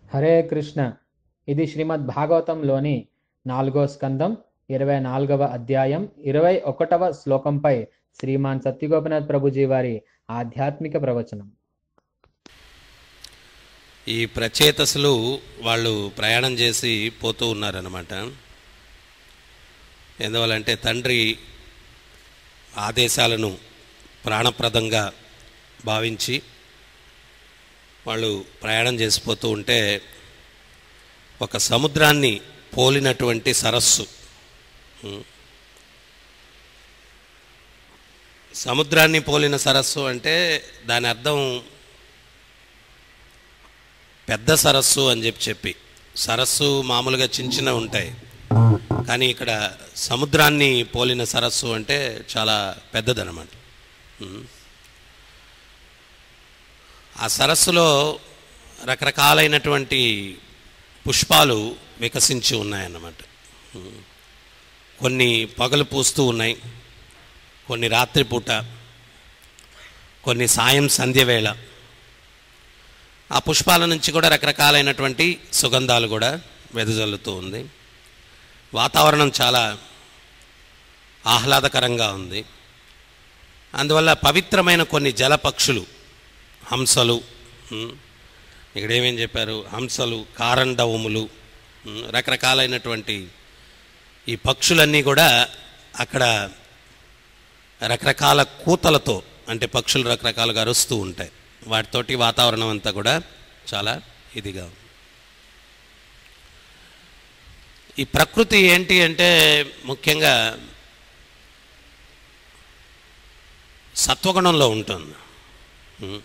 హరే కృష్ణ ఇది శ్రీమద్ భాగవతంలోని నాలుగో స్కందం ఇరవై నాలుగవ అధ్యాయం ఇరవై ఒకటవ శ్లోకంపై శ్రీమాన్ సత్యగోపినాథ్ ప్రభుజీ వారి ఆధ్యాత్మిక ప్రవచనం ఈ ప్రచేతసులు వాళ్ళు ప్రయాణం చేసి పోతూ ఉన్నారనమాట ఎందువల్లంటే తండ్రి ఆదేశాలను ప్రాణప్రదంగా భావించి వాళ్ళు ప్రయాణం చేసిపోతూ ఉంటే ఒక సముద్రాన్ని పోలినటువంటి సరస్సు ఉం. సముద్రాన్ని పోలిన సరస్సు అంటే దాని అర్థం పెద్ద సరస్సు అని చెప్పి చెప్పి సరస్సు మామూలుగా చిన్న చిన్నవి ఉంటాయి కానీ ఇక్కడ సముద్రాన్ని పోలిన సరస్సు అంటే చాలా పెద్దదన్నమాట ఉం. ఆ సరస్సులో రకరకాలైనటువంటి పుష్పాలు వికసించి ఉన్నాయన్నమాట ఉం. కొన్ని పగలు పూస్తూ ఉన్నాయి కొన్ని రాత్రిపూట కొన్ని సాయం సంధ్య వేళ ఆ పుష్పాల నుంచి కూడా రకరకాలైనటువంటి సుగంధాలు కూడా వెదజల్లుతూ ఉంది వాతావరణం చాలా ఆహ్లాదకరంగా ఉంది అందువల్ల పవిత్రమైన కొన్ని జలపక్షులు హంసలు ఉమ్, ఇక్కడ ఏమేం చెప్పారు హంసలు కారండవములు ఉమ్, రకరకాలైనటువంటి ఈ పక్షులన్నీ కూడా అక్కడ రకరకాల కూతలతో అంటే పక్షులు రకరకాలుగా అరుస్తూ ఉంటాయి వాటితోటి వాతావరణం అంతా కూడా చాలా ఇదిగా ఉంది ఈ ప్రకృతి ఏంటి అంటే ముఖ్యంగా సత్వగుణంలో ఉంటుంది ఉం.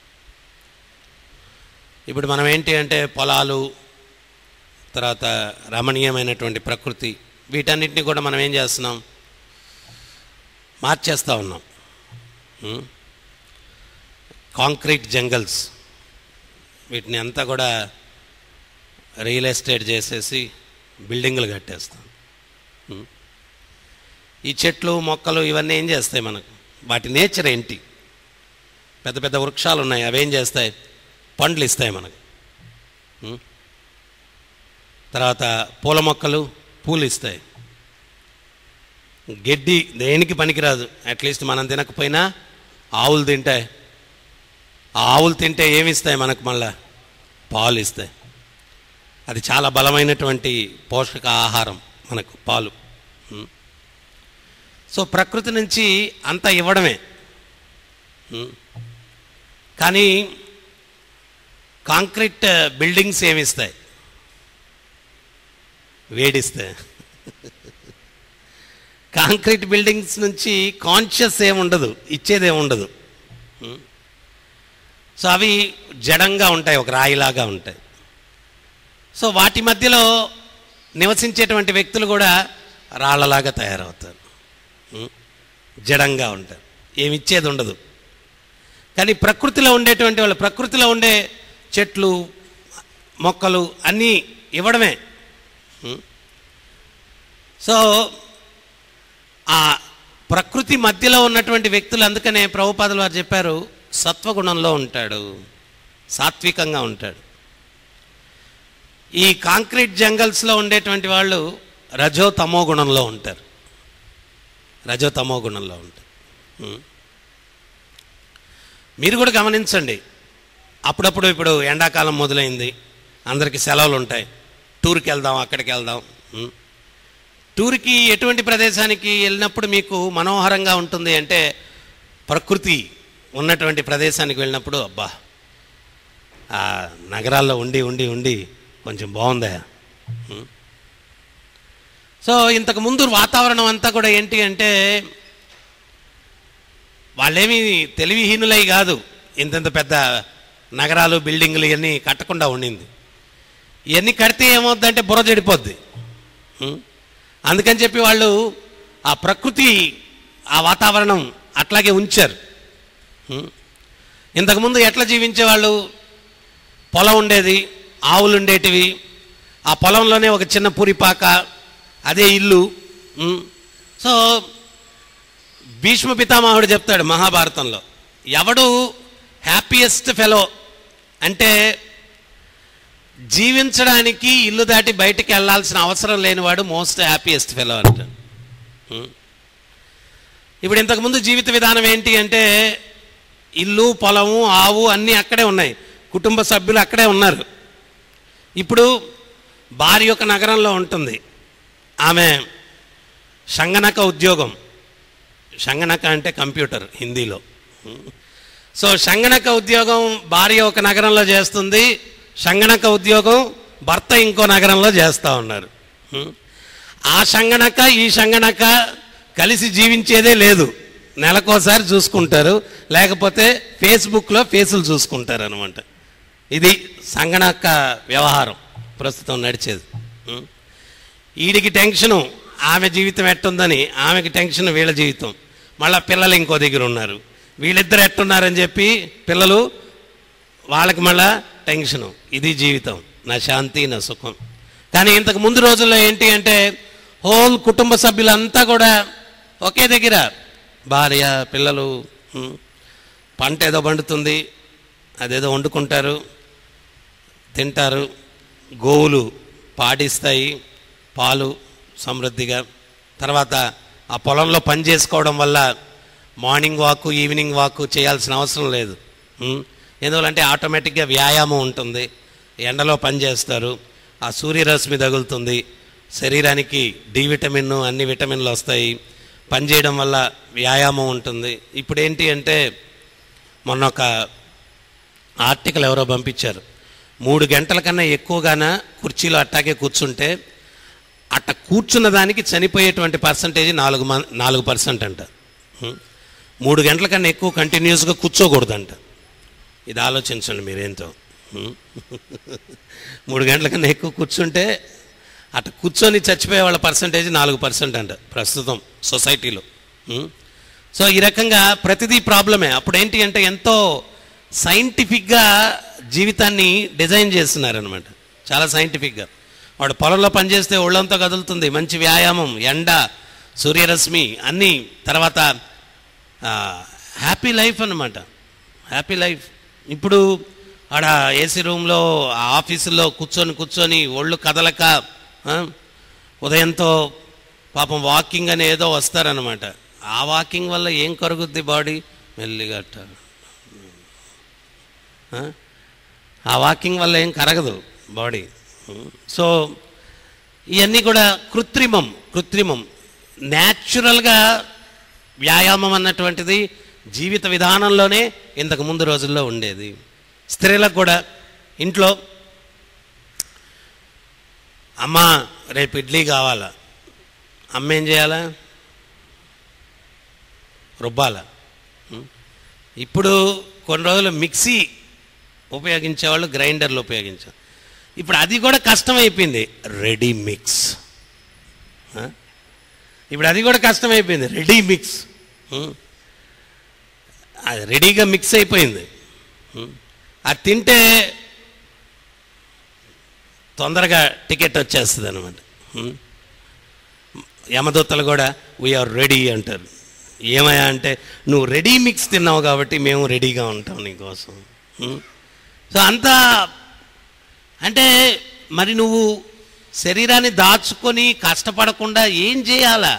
ఇప్పుడు మనం ఏంటి అంటే పొలాలు తర్వాత రమణీయమైనటువంటి ప్రకృతి వీటన్నిటిని కూడా మనం ఏం చేస్తున్నాం మార్చేస్తూ ఉన్నాం ఉం? కాంక్రీట్ జంగల్స్ వీటిని అంతా కూడా రియల్ ఎస్టేట్ చేసేసి బిల్డింగులు కట్టేస్తాం ఉం? ఈ చెట్లు మొక్కలు ఇవన్నీ ఏం చేస్తాయి మనకు వాటి నేచర్ ఏంటి పెద్ద పెద్ద వృక్షాలు ఉన్నాయి అవేం చేస్తాయి పండ్లు ఇస్తాయి మనకు ఉం? తర్వాత పూల మొక్కలు పూలు ఇస్తాయి గడ్డి దేనికి పనికిరాదు అట్లీస్ట్ మనం తినకపోయినా ఆవులు తింటాయి ఆ ఆవులు తింటే ఏమి ఇస్తాయి మనకు మళ్ళా పాలు ఇస్తాయి అది చాలా బలమైనటువంటి పోషక ఆహారం మనకు పాలు ఉం. సో ప్రకృతి నుంచి అంతా ఇవ్వడమే ఉం. కానీ కాంక్రీట్ బిల్డింగ్స్ ఏమి ఇస్తాయి వేడిస్తాయి కాంక్రీట్ బిల్డింగ్స్ నుంచి కాన్షియస్ ఏముండదు ఇచ్చేదేముండదు ఉం. సో అవి జడంగా ఉంటాయి ఒక రాయిలాగా ఉంటాయి సో వాటి మధ్యలో నివసించేటువంటి వ్యక్తులు కూడా రాళ్ళలాగా తయారవుతారు ఉం? జడంగా ఉంటారు ఏమి ఇచ్చేది ఉండదు కానీ ప్రకృతిలో ఉండేటువంటి వాళ్ళు ప్రకృతిలో ఉండే చెట్లు మొక్కలు అన్నీ ఇవ్వడమే ఉం? సో ఆ ప్రకృతి మధ్యలో ఉన్నటువంటి వ్యక్తులు అందుకనే ప్రభుపాదులు వారు చెప్పారు సత్వగుణంలో ఉంటాడు సాత్వికంగా ఉంటాడు ఈ కాంక్రీట్ జంగల్స్లో ఉండేటువంటి వాళ్ళు రజో తమో గుణంలో ఉంటారు రజో తమో గుణంలో ఉంటారు ఉం. మీరు కూడా గమనించండి అప్పుడప్పుడు ఇప్పుడు ఎండాకాలం మొదలైంది అందరికీ సెలవులు ఉంటాయి టూర్కి వెళ్దాం అక్కడికి వెళ్దాం ఉం. టూర్కి ఎటువంటి ప్రదేశానికి వెళ్ళినప్పుడు మీకు మనోహరంగా ఉంటుంది అంటే ప్రకృతి ఉన్నటువంటి ప్రదేశానికి వెళ్ళినప్పుడు అబ్బా ఆ నగరాల్లో ఉండి ఉండి ఉండి కొంచెం బాగుందా ఉం? సో ఇంతకు ముందు వాతావరణం అంతా కూడా ఏంటి అంటే వాళ్ళేమి తెలివిహీనులై కాదు ఇంతంత పెద్ద నగరాలు బిల్డింగులు ఇవన్నీ కట్టకుండా ఉండింది ఇవన్నీ కడితే ఏమవుద్దంటే బుర్ర చెడిపోద్ది ఉం? అందుకని చెప్పి వాళ్ళు ఆ ప్రకృతి ఆ వాతావరణం అట్లాగే ఉంచారు ఉం? ఇంతకుముందు ఎట్లా జీవించేవాళ్ళు పొలం ఉండేది ఆవులు ఉండేటివి ఆ పొలంలోనే ఒక చిన్న పురిపాక అదే ఇల్లు ఉం? సో భీష్మ పితామహుడు చెప్తాడు మహాభారతంలో ఎవడు హ్యాపీయెస్ట్ ఫెలో అంటే జీవించడానికి ఇల్లు దాటి బయటికి వెళ్ళాల్సిన అవసరం లేనివాడు మోస్ట్ హ్యాపీయెస్ట్ ఫెలో అంటాడు ఉం? ఇప్పుడు ఇంతకుముందు జీవిత విధానం ఏంటి అంటే ఇల్లు పొలము ఆవు అన్నీ అక్కడే ఉన్నాయి కుటుంబ సభ్యులు అక్కడే ఉన్నారు ఇప్పుడు భార్య ఒక నగరంలో ఉంటుంది ఆమె షంగనక ఉద్యోగం షంగనక అంటే కంప్యూటర్ హిందీలో సో షంగనక ఉద్యోగం భార్య ఒక నగరంలో చేస్తుంది షంగనక ఉద్యోగం భర్త ఇంకో నగరంలో చేస్తూ ఉన్నారు హ్మ్. ఆ షంగనక ఈ షంగనక కలిసి జీవించేదే లేదు నెలకోసారి చూసుకుంటారు లేకపోతే ఫేస్బుక్లో ఫేసులు చూసుకుంటారు అనమాట ఇది సంగణక వ్యవహారం ప్రస్తుతం నడిచేది హ్మ్. వీడికి టెన్షను ఆమె జీవితం ఎట్టుందని ఆమెకి టెన్షన్ వీళ్ళ జీవితం మళ్ళా పిల్లలు ఇంకో దగ్గర ఉన్నారు వీళ్ళిద్దరు ఎట్టున్నారని చెప్పి పిల్లలు వాళ్ళకి మళ్ళా టెన్షను ఇది జీవితం నా శాంతి నా సుఖం కానీ ఇంతకు ముందు రోజుల్లో ఏంటి అంటే హోల్ కుటుంబ సభ్యులంతా కూడా ఒకే దగ్గర భార్య పిల్లలు హ్మ్, పంట ఏదో పండుతుంది అదేదో వండుకుంటారు తింటారు గోవులు పాడిస్తాయి పాలు సమృద్ధిగా తర్వాత ఆ పొలంలో పని చేసుకోవడం వల్ల మార్నింగ్ వాక్ ఈవినింగ్ వాక్ చేయాల్సిన అవసరం లేదు ఉం? ఎందువల్లంటే ఆటోమేటిక్గా వ్యాయామం ఉంటుంది ఎండలో పని చేస్తారు ఆ సూర్యరశ్మి తగులుతుంది శరీరానికి డి విటమిన్ అన్ని విటమిన్లు వస్తాయి పని చేయడం వల్ల వ్యాయామం ఉంటుంది ఇప్పుడు ఏంటి అంటే మొన్న ఒక ఆర్టికల్ ఎవరో పంపించారు మూడు గంటల కన్నా ఎక్కువగాన కుర్చీలో అట్టాకే కూర్చుంటే అట్ట కూర్చున్న దానికి చనిపోయేటువంటి పర్సంటేజ్ నాలుగు మన్ నాలుగు పర్సెంట్ అంట హ్మ్. మూడు గంటల కన్నా ఎక్కువ కంటిన్యూస్గా కూర్చోకూడదంట ఇది ఆలోచించండి మీరేంతో హ్మ్. మూడు గంటల కన్నా ఎక్కువ కూర్చుంటే అట్ట కూర్చొని చచ్చిపోయే వాళ్ళ పర్సంటేజ్ నాలుగు పర్సెంట్ అంట ప్రస్తుతం సొసైటీలో హ్మ్. సో ఈ రకంగా ప్రతిదీ ప్రాబ్లమే అప్పుడు ఏంటి అంటే ఎంతో సైంటిఫిక్గా జీవితాన్ని డిజైన్ చేస్తున్నారనమాట చాలా సైంటిఫిక్గా వాడు పొలంలో పనిచేస్తే ఒళ్ళంతా కదులుతుంది మంచి వ్యాయామం ఎండ సూర్యరశ్మి అన్నీ తర్వాత హ్యాపీ లైఫ్ అన్నమాట హ్యాపీ లైఫ్ ఇప్పుడు ఆడ ఏసీ రూమ్లో ఆ ఆఫీసులో కూర్చొని కూర్చొని ఒళ్ళు కదలక ఆ, ఉదయంతో పాపం వాకింగ్ అని ఏదో వస్తారనమాట ఆ వాకింగ్ వల్ల ఏం కరుగుద్ది బాడీ మెల్లిగా అట్ట. ఆ? ఆ వాకింగ్ వల్ల ఏం కరగదు బాడీ సో ఇవన్నీ కూడా కృత్రిమం కృత్రిమం న్యాచురల్గా వ్యాయామం అన్నటువంటిది జీవిత విధానంలోనే ఇంతకు ముందు రోజుల్లో ఉండేది స్త్రీలకు కూడా ఇంట్లో అమ్మ రేపు ఇడ్లీ కావాలా అమ్మ ఏం చేయాలా రుబ్బాల ఉం? ఇప్పుడు కొన్ని రోజులు మిక్సీ ఉపయోగించేవాళ్ళు గ్రైండర్లు ఉపయోగించారు ఇప్పుడు అది కూడా కష్టమైపోయింది రెడీ మిక్స్ ఆ? ఇప్పుడు అది కూడా కష్టమైపోయింది రెడీ మిక్స్ ఉం? అది రెడీగా మిక్స్ అయిపోయింది ఉం? అది తింటే తొందరగా టికెట్ వచ్చేస్తుంది అనమాట యమదూతలు కూడా వీఆర్ రెడీ అంటారు ఏమయ్యా అంటే నువ్వు రెడీ మిక్స్ తిన్నావు కాబట్టి మేము రెడీగా ఉంటాం నీకోసం ఉం? సో అంతా అంటే మరి నువ్వు శరీరాన్ని దాచుకొని కష్టపడకుండా ఏం చేయాలా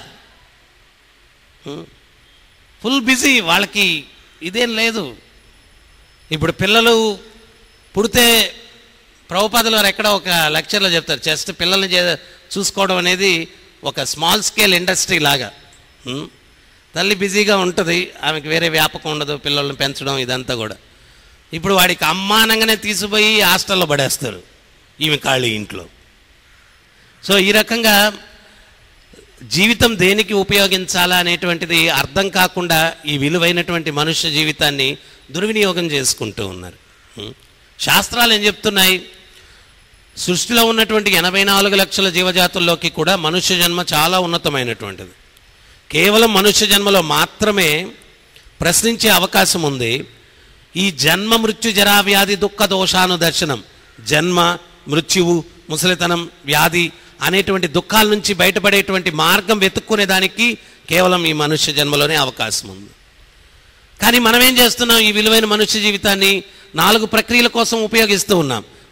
ఫుల్ బిజీ వాళ్ళకి ఇదేం లేదు ఇప్పుడు పిల్లలు పుడితే ప్రభుపాదులు వారు ఎక్కడ ఒక లెక్చర్లో చెప్తారు జస్ట్ పిల్లల్ని చే- చూసుకోవడం అనేది ఒక స్మాల్ స్కేల్ ఇండస్ట్రీ లాగా ఉం? తల్లి బిజీగా ఉంటుంది ఆమెకి వేరే వ్యాపకం ఉండదు పిల్లల్ని పెంచడం ఇదంతా కూడా ఇప్పుడు వాడికి అమ్మానంగానే తీసిపోయి హాస్టల్లో పడేస్తారు ఈమె ఖాళీ ఇంట్లో సో ఈ రకంగా జీవితం దేనికి ఉపయోగించాలా అనేటువంటిది అర్థం కాకుండా ఈ విలువైనటువంటి మనుష్య జీవితాన్ని దుర్వినియోగం చేసుకుంటూ ఉన్నారు ఉం. శాస్త్రాలు ఏం చెప్తున్నాయి సృష్టిలో ఉన్నటువంటి ఎనభై నాలుగు లక్షల జీవజాతుల్లోకి కూడా మనుష్య జన్మ చాలా ఉన్నతమైనటువంటిది కేవలం మనుష్య జన్మలో మాత్రమే ప్రశ్నించే అవకాశం ఉంది ఈ జన్మ మృత్యు జరా వ్యాధి దుఃఖ దోషాను దర్శనం జన్మ మృత్యువు ముసలితనం వ్యాధి అనేటువంటి దుఃఖాల నుంచి బయటపడేటువంటి మార్గం వెతుక్కునే దానికి కేవలం ఈ మనుష్య జన్మలోనే అవకాశం ఉంది కానీ మనం ఏం చేస్తున్నాం ఈ విలువైన మనుష్య జీవితాన్ని నాలుగు ప్రక్రియల కోసం ఉపయోగిస్తూ ఉన్నాం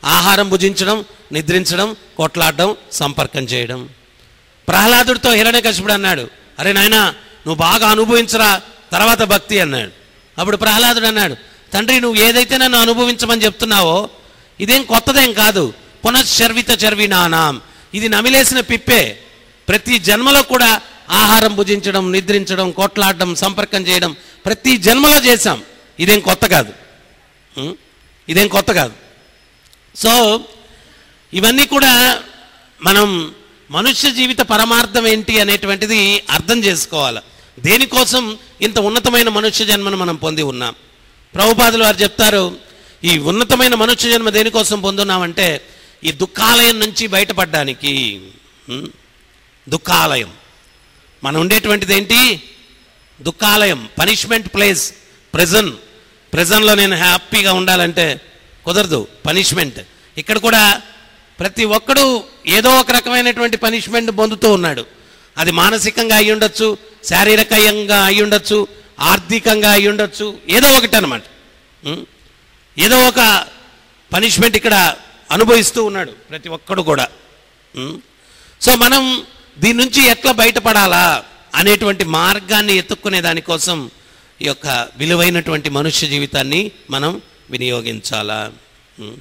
ఆహారం భుజించడం నిద్రించడం కొట్లాడడం సంపర్కం చేయడం ప్రహ్లాదుడితో హిరణ్యకశిపుడు అన్నాడు అరే నాయనా నువ్వు బాగా అనుభవించరా తర్వాత భక్తి అన్నాడు అప్పుడు ప్రహ్లాదుడు అన్నాడు తండ్రి నువ్వు ఏదైతే నన్ను అనుభవించమని చెప్తున్నావో ఇదేం కొత్తదేం కాదు పునశ్చర్విత చర్వినానాం ఇది నమిలేసిన పిప్పే ప్రతి జన్మలో కూడా ఆహారం భుజించడం నిద్రించడం కొట్లాడడం సంపర్కం చేయడం ప్రతి జన్మలో చేశాం ఇదేం కొత్త కాదు ఉం? ఇదేం కొత్త కాదు సో ఇవన్నీ కూడా మనం మనుష్య జీవిత పరమార్థం ఏంటి అనేటువంటిది అర్థం చేసుకోవాలి దేనికోసం ఇంత ఉన్నతమైన మనుష్య జన్మను మనం పొంది ఉన్నాం ప్రభుపాదులు వారు చెప్తారు ఈ ఉన్నతమైన మనుష్య జన్మ దేనికోసం పొందున్నామంటే ఈ దుఃఖాలయం నుంచి బయటపడడానికి ఉం? దుఃఖాలయం మనం ఉండేటువంటిది ఏంటి దుఃఖాలయం పనిష్మెంట్ ప్లేస్ ప్రెజన్ ప్రెజన్లో నేను హ్యాపీగా ఉండాలంటే కుదరదు పనిష్మెంట్ ఇక్కడ కూడా ప్రతి ఒక్కడు ఏదో ఒక రకమైనటువంటి పనిష్మెంట్ పొందుతూ ఉన్నాడు అది మానసికంగా అయి ఉండొచ్చు శారీరకంగా అయి ఉండొచ్చు ఆర్థికంగా అయి ఉండొచ్చు ఏదో ఒకటి అనమాట ఏదో ఒక పనిష్మెంట్ ఇక్కడ అనుభవిస్తూ ఉన్నాడు ప్రతి ఒక్కడు కూడా ఉం? సో మనం దీని నుంచి ఎట్లా బయటపడాలా అనేటువంటి మార్గాన్ని ఎత్తుక్కునే దానికోసం ఈ యొక్క విలువైనటువంటి మనుష్య జీవితాన్ని మనం వినియోగించాలా ఉం.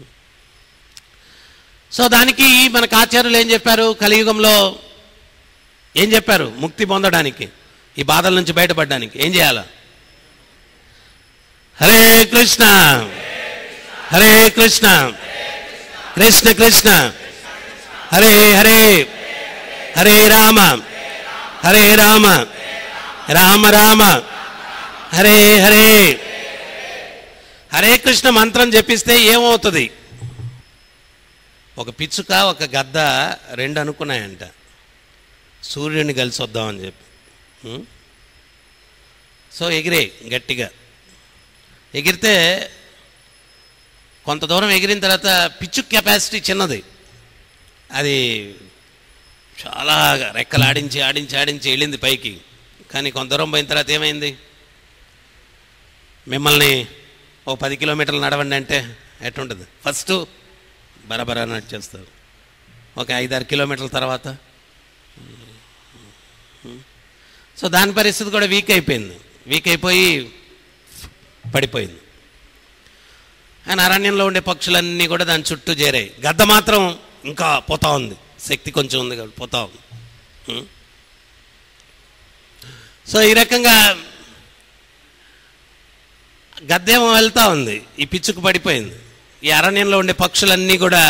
సో దానికి మనకు ఆచార్యులు ఏం చెప్పారు కలియుగంలో ఏం చెప్పారు ముక్తి పొందడానికి ఈ బాధల నుంచి బయటపడడానికి ఏం చేయాలా హరే కృష్ణ హరే కృష్ణ కృష్ణ కృష్ణ హరే హరే హరే రామ హరే రామ రామ రామ హరే హరే హరే కృష్ణ మంత్రం జపిస్తే ఏమవుతుంది ఒక పిచ్చుక ఒక గద్ద రెండు అనుకున్నాయంట సూర్యుడిని కలిసి వద్దామని చెప్పి ఉం? సో ఎగిరే గట్టిగా ఎగిరితే కొంత దూరం ఎగిరిన తర్వాత పిచ్చు కెపాసిటీ చిన్నది అది చాలా రెక్కలు ఆడించి ఆడించి ఆడించి వెళ్ళింది పైకి కానీ కొంత దూరం పోయిన తర్వాత ఏమైంది మిమ్మల్ని ఓ పది కిలోమీటర్లు నడవండి అంటే ఎట్లుంటుంది ఫస్ట్ బరబరా నడిచేస్తారు ఒక ఐదారు కిలోమీటర్ల తర్వాత సో దాని పరిస్థితి కూడా వీక్ అయిపోయింది వీక్ అయిపోయి పడిపోయింది ఆయన అరణ్యంలో ఉండే పక్షులన్నీ కూడా దాని చుట్టూ చేరాయి గద్ద మాత్రం ఇంకా పోతా ఉంది శక్తి కొంచెం ఉంది కాబట్టి పోతా ఉంది ఉం? సో ఈ రకంగా గద్దేమో వెళ్తా ఉంది ఈ పిచ్చుకు పడిపోయింది ఈ అరణ్యంలో ఉండే పక్షులన్నీ కూడా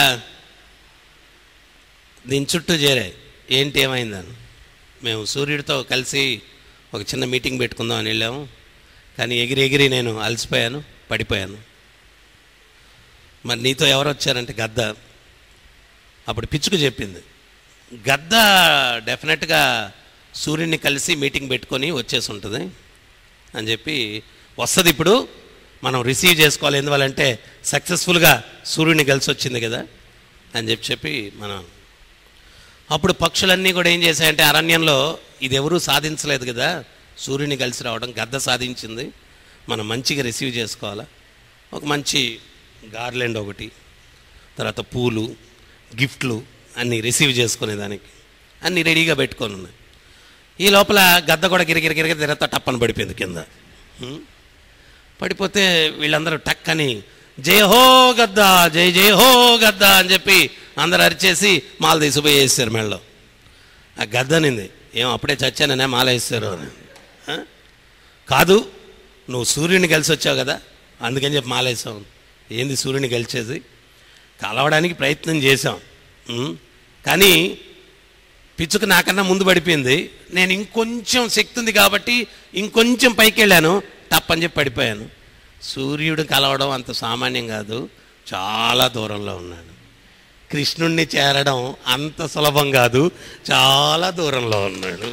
దీని చుట్టూ చేరాయి ఏంటి ఏమైందని మేము సూర్యుడితో కలిసి ఒక చిన్న మీటింగ్ పెట్టుకుందాం అని వెళ్ళాము కానీ ఎగిరి ఎగిరి నేను అలసిపోయాను పడిపోయాను మరి నీతో ఎవరు వచ్చారంటే గద్ద అప్పుడు పిచ్చుకు చెప్పింది గద్ద డెఫినెట్గా సూర్యుడిని కలిసి మీటింగ్ పెట్టుకొని వచ్చేసి ఉంటుంది అని చెప్పి వస్తుంది ఇప్పుడు మనం రిసీవ్ చేసుకోవాలి ఎందువల్లంటే సక్సెస్ఫుల్గా సూర్యుడిని కలిసి వచ్చింది కదా అని చెప్పి చెప్పి మనం అప్పుడు పక్షులన్నీ కూడా ఏం చేశాయంటే అరణ్యంలో ఇది ఎవరూ సాధించలేదు కదా సూర్యుని కలిసి రావడం గద్ద సాధించింది మనం మంచిగా రిసీవ్ చేసుకోవాలా ఒక మంచి గార్లెండ్ ఒకటి తర్వాత పూలు గిఫ్ట్లు అన్నీ రిసీవ్ చేసుకునేదానికి అన్నీ రెడీగా పెట్టుకొని ఉన్నాయి ఈ లోపల గద్ద కూడా గిరిగిరి గిరిగిరి తిరగతా టప్పని పడిపోయింది కింద హ్మ్? పడిపోతే వీళ్ళందరూ టక్ అని జయ హో గద్ద జై జయ హో గద్ద అని చెప్పి అందరు అరిచేసి మాల తీసిపోయి వేసారు మెళ్ళలో ఆ గద్ద అనింది ఏం అప్పుడే చచ్చాననే మాల వేస్తారు అని ఆ? కాదు నువ్వు సూర్యుని కలిసి వచ్చావు కదా అందుకని చెప్పి మాలేసావు ఏంది సూర్యుని కలిసేది కలవడానికి ప్రయత్నం చేశాం ఉం? కానీ పిచ్చుకు నాకన్నా ముందు పడిపోయింది నేను ఇంకొంచెం శక్తి ఉంది కాబట్టి ఇంకొంచెం పైకి వెళ్ళాను తప్పని చెప్పి పడిపోయాను సూర్యుడు కలవడం అంత సామాన్యం కాదు చాలా దూరంలో ఉన్నాడు కృష్ణుణ్ణి చేరడం అంత సులభం కాదు చాలా దూరంలో ఉన్నాడు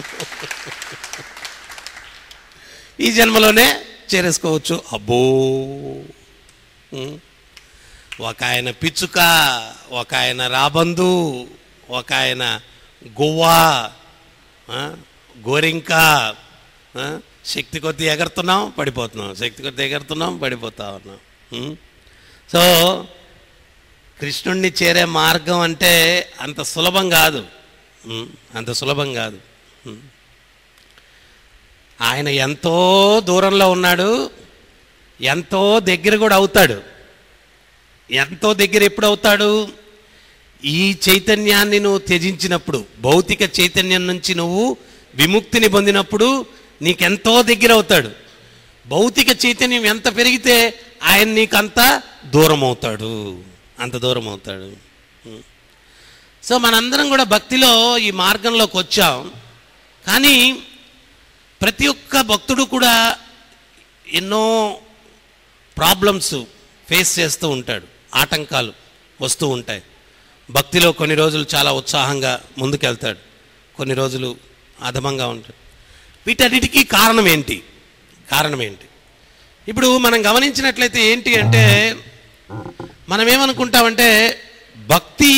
ఈ జన్మలోనే చేరేసుకోవచ్చు అబ్బో ఉం. ఒక ఆయన పిచ్చుక ఒక ఆయన రాబందు ఒక ఆయన గువ్వా ఆ, గోరింక ఆ, శక్తి కొద్ది ఎగరుతున్నాం పడిపోతున్నాం శక్తి కొద్ది ఎగరుతున్నాం పడిపోతా ఉన్నాం ఉం? సో కృష్ణుణ్ణి చేరే మార్గం అంటే అంత సులభం కాదు ఉమ్, అంత సులభం కాదు ఉమ్. ఆయన ఎంతో దూరంలో ఉన్నాడు ఎంతో దగ్గర కూడా అవుతాడు ఎంతో దగ్గర ఎప్పుడు అవుతాడు ఈ చైతన్యాన్ని నువ్వు త్యజించినప్పుడు భౌతిక చైతన్యం నుంచి నువ్వు విముక్తిని పొందినప్పుడు నీకెంతో దగ్గర అవుతాడు భౌతిక చైతన్యం ఎంత పెరిగితే ఆయన నీకంత దూరం అవుతాడు అంత దూరం అవుతాడు ఉం. సో మనందరం కూడా భక్తిలో ఈ మార్గంలోకి వచ్చాం కానీ ప్రతి ఒక్క భక్తుడు కూడా ఎన్నో ప్రాబ్లమ్స్ ఫేస్ చేస్తూ ఉంటాడు ఆటంకాలు వస్తూ ఉంటాయి భక్తిలో కొన్ని రోజులు చాలా ఉత్సాహంగా ముందుకెళ్తాడు కొన్ని రోజులు అధమంగా ఉంటాడు వీటన్నిటికీ కారణం ఏంటి కారణం ఏంటి ఇప్పుడు మనం గమనించినట్లయితే ఏంటి అంటే మనం ఏమనుకుంటామంటే భక్తి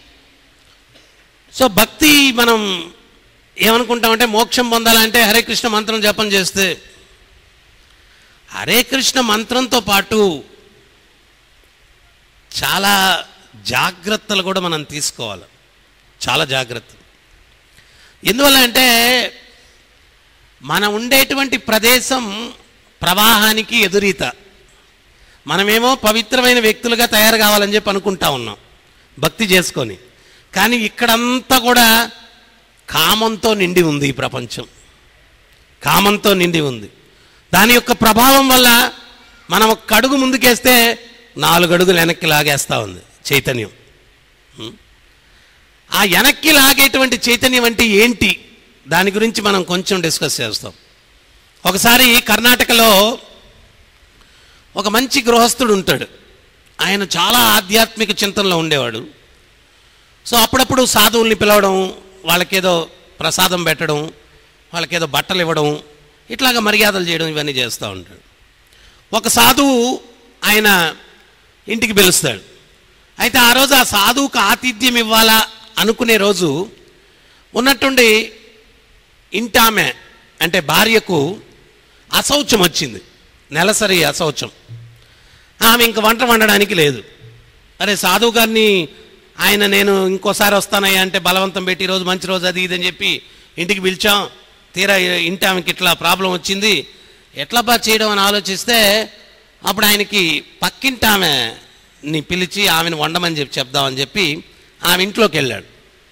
సో భక్తి మనం ఏమనుకుంటామంటే మోక్షం పొందాలంటే హరే కృష్ణ మంత్రం జపం చేస్తే హరే కృష్ణ మంత్రంతో పాటు చాలా జాగ్రత్తలు కూడా మనం తీసుకోవాలి చాలా జాగ్రత్త ఎందువల్ల అంటే మనం ఉండేటువంటి ప్రదేశం ప్రవాహానికి ఎదురీత మనమేమో పవిత్రమైన వ్యక్తులుగా తయారు కావాలని చెప్పి అనుకుంటా ఉన్నాం భక్తి చేసుకొని కానీ ఇక్కడంతా కూడా కామంతో నిండి ఉంది ఈ ప్రపంచం కామంతో నిండి ఉంది దాని యొక్క ప్రభావం వల్ల మనం ఒక్క అడుగు ముందుకేస్తే నాలుగు అడుగులు వెనక్కి లాగేస్తూ ఉంది చైతన్యం ఉం? ఆ వెనక్కి లాగేటువంటి చైతన్యం అంటే ఏంటి దాని గురించి మనం కొంచెం డిస్కస్ చేస్తాం ఒకసారి కర్ణాటకలో ఒక మంచి గృహస్థుడు ఉంటాడు ఆయన చాలా ఆధ్యాత్మిక చింతనలో ఉండేవాడు సో అప్పుడప్పుడు సాధువుల్ని పిలవడం వాళ్ళకేదో ప్రసాదం పెట్టడం వాళ్ళకేదో బట్టలు ఇవ్వడం ఇట్లాగా మర్యాదలు చేయడం ఇవన్నీ చేస్తూ ఉంటాడు ఒక సాధువు ఆయన ఇంటికి పిలుస్తాడు అయితే ఆ రోజు ఆ సాధువుకు ఆతిథ్యం ఇవ్వాలా అనుకునే రోజు ఉన్నట్టుండి ఇంటామె అంటే భార్యకు అశౌచం వచ్చింది నెలసరి అశౌచం ఆమె ఇంక వంట వండడానికి లేదు అరే సాధువు గారిని ఆయన నేను ఇంకోసారి వస్తానయ్యా అంటే బలవంతం పెట్టి ఈరోజు మంచి రోజు అది ఇది అని చెప్పి ఇంటికి పిలిచాం తీరా ఇంటి ఆమెకి ఇట్లా ప్రాబ్లం వచ్చింది ఎట్లా బా చేయడం అని ఆలోచిస్తే అప్పుడు ఆయనకి పక్కింటి ఆమెని పిలిచి ఆమెను వండమని చెప్పి చెప్దామని చెప్పి ఆమె ఇంట్లోకి వెళ్ళాడు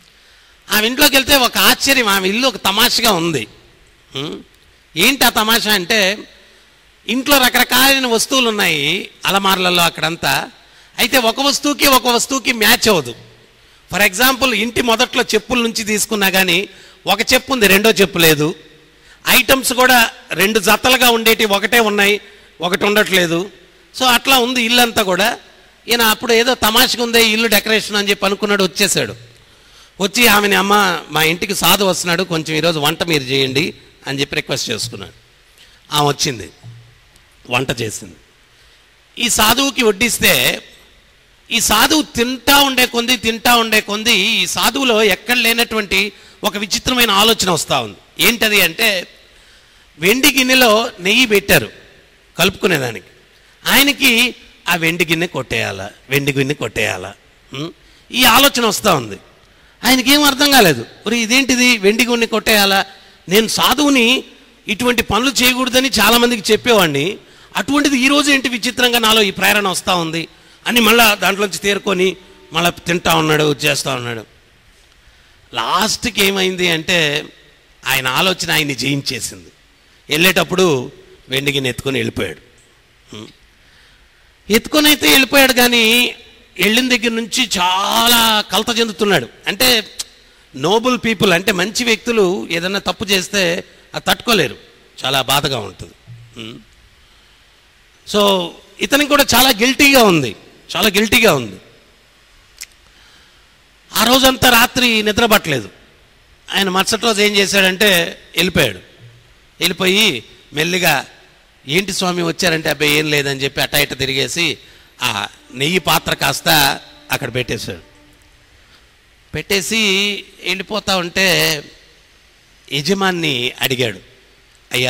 ఆమె ఇంట్లోకి వెళ్తే ఒక ఆశ్చర్యం ఆమె ఇల్లు ఒక తమాషగా ఉంది ఉం? ఏంటి ఆ తమాషా అంటే ఇంట్లో రకరకాలైన వస్తువులు ఉన్నాయి అలమార్లలో అక్కడంతా అయితే ఒక వస్తువుకి ఒక వస్తువుకి మ్యాచ్ అవ్వదు ఫర్ ఎగ్జాంపుల్ ఇంటి మొదట్లో చెప్పుల నుంచి తీసుకున్నా కానీ ఒక చెప్పు ఉంది రెండో చెప్పు లేదు ఐటమ్స్ కూడా రెండు జతలుగా ఉండేటి ఒకటే ఉన్నాయి ఒకటి ఉండట్లేదు సో అట్లా ఉంది ఇల్లు అంతా కూడా ఈయన అప్పుడు ఏదో తమాషగా ఉందే ఈ ఇల్లు డెకరేషన్ అని చెప్పి అనుకున్నాడు వచ్చేసాడు వచ్చి ఆమెని అమ్మ మా ఇంటికి సాధు వస్తున్నాడు కొంచెం ఈరోజు వంట మీరు చేయండి అని చెప్పి రిక్వెస్ట్ చేసుకున్నాడు ఆమె వచ్చింది వంట చేసింది ఈ సాధువుకి వడ్డిస్తే ఈ సాధువు తింటా ఉండే కొంది తింటా ఉండే కొంది ఈ సాధువులో ఎక్కడ లేనటువంటి ఒక విచిత్రమైన ఆలోచన వస్తూ ఉంది ఏంటది అంటే వెండి గిన్నెలో నెయ్యి పెట్టారు కలుపుకునేదానికి ఆయనకి ఆ వెండి గిన్నె కొట్టేయాలా వెండి గిన్నె కొట్టేయాలా ఉం? ఈ ఆలోచన వస్తూ ఉంది ఆయనకి ఏం అర్థం కాలేదు మరి ఇదేంటిది వెండి గిన్నె కొట్టేయాలా నేను సాధువుని ఇటువంటి పనులు చేయకూడదని చాలామందికి చెప్పేవాడిని అటువంటిది ఈ రోజు ఏంటి విచిత్రంగా నాలో ఈ ప్రేరణ వస్తూ ఉంది అని మళ్ళా దాంట్లోంచి తేరుకొని మళ్ళీ తింటా ఉన్నాడు చేస్తూ ఉన్నాడు లాస్ట్కి ఏమైంది అంటే ఆయన ఆలోచన ఆయన్ని జయించేసింది వెళ్ళేటప్పుడు వెండి గిన్నె ఎత్తుకొని వెళ్ళిపోయాడు ఉం. ఎత్తుకొని అయితే వెళ్ళిపోయాడు కానీ వెళ్ళిన దగ్గర నుంచి చాలా కలత చెందుతున్నాడు అంటే నోబుల్ పీపుల్ అంటే మంచి వ్యక్తులు ఏదైనా తప్పు చేస్తే అది తట్టుకోలేరు చాలా బాధగా ఉంటుంది ఉం. సో ఇతనికి కూడా చాలా గిల్టీగా ఉంది చాలా గిల్టీగా ఉంది ఆ రోజంతా రాత్రి నిద్రపట్టలేదు ఆయన మరుసటి రోజు ఏం చేశాడంటే వెళ్ళిపోయాడు వెళ్ళిపోయి మెల్లిగా ఏంటి స్వామి వచ్చారంటే అబ్బాయి ఏం లేదని చెప్పి అట్ట ఇట్ట తిరిగేసి ఆ నెయ్యి పాత్ర కాస్త అక్కడ పెట్టేశాడు పెట్టేసి వెళ్ళిపోతా ఉంటే యజమాన్ని అడిగాడు అయ్యా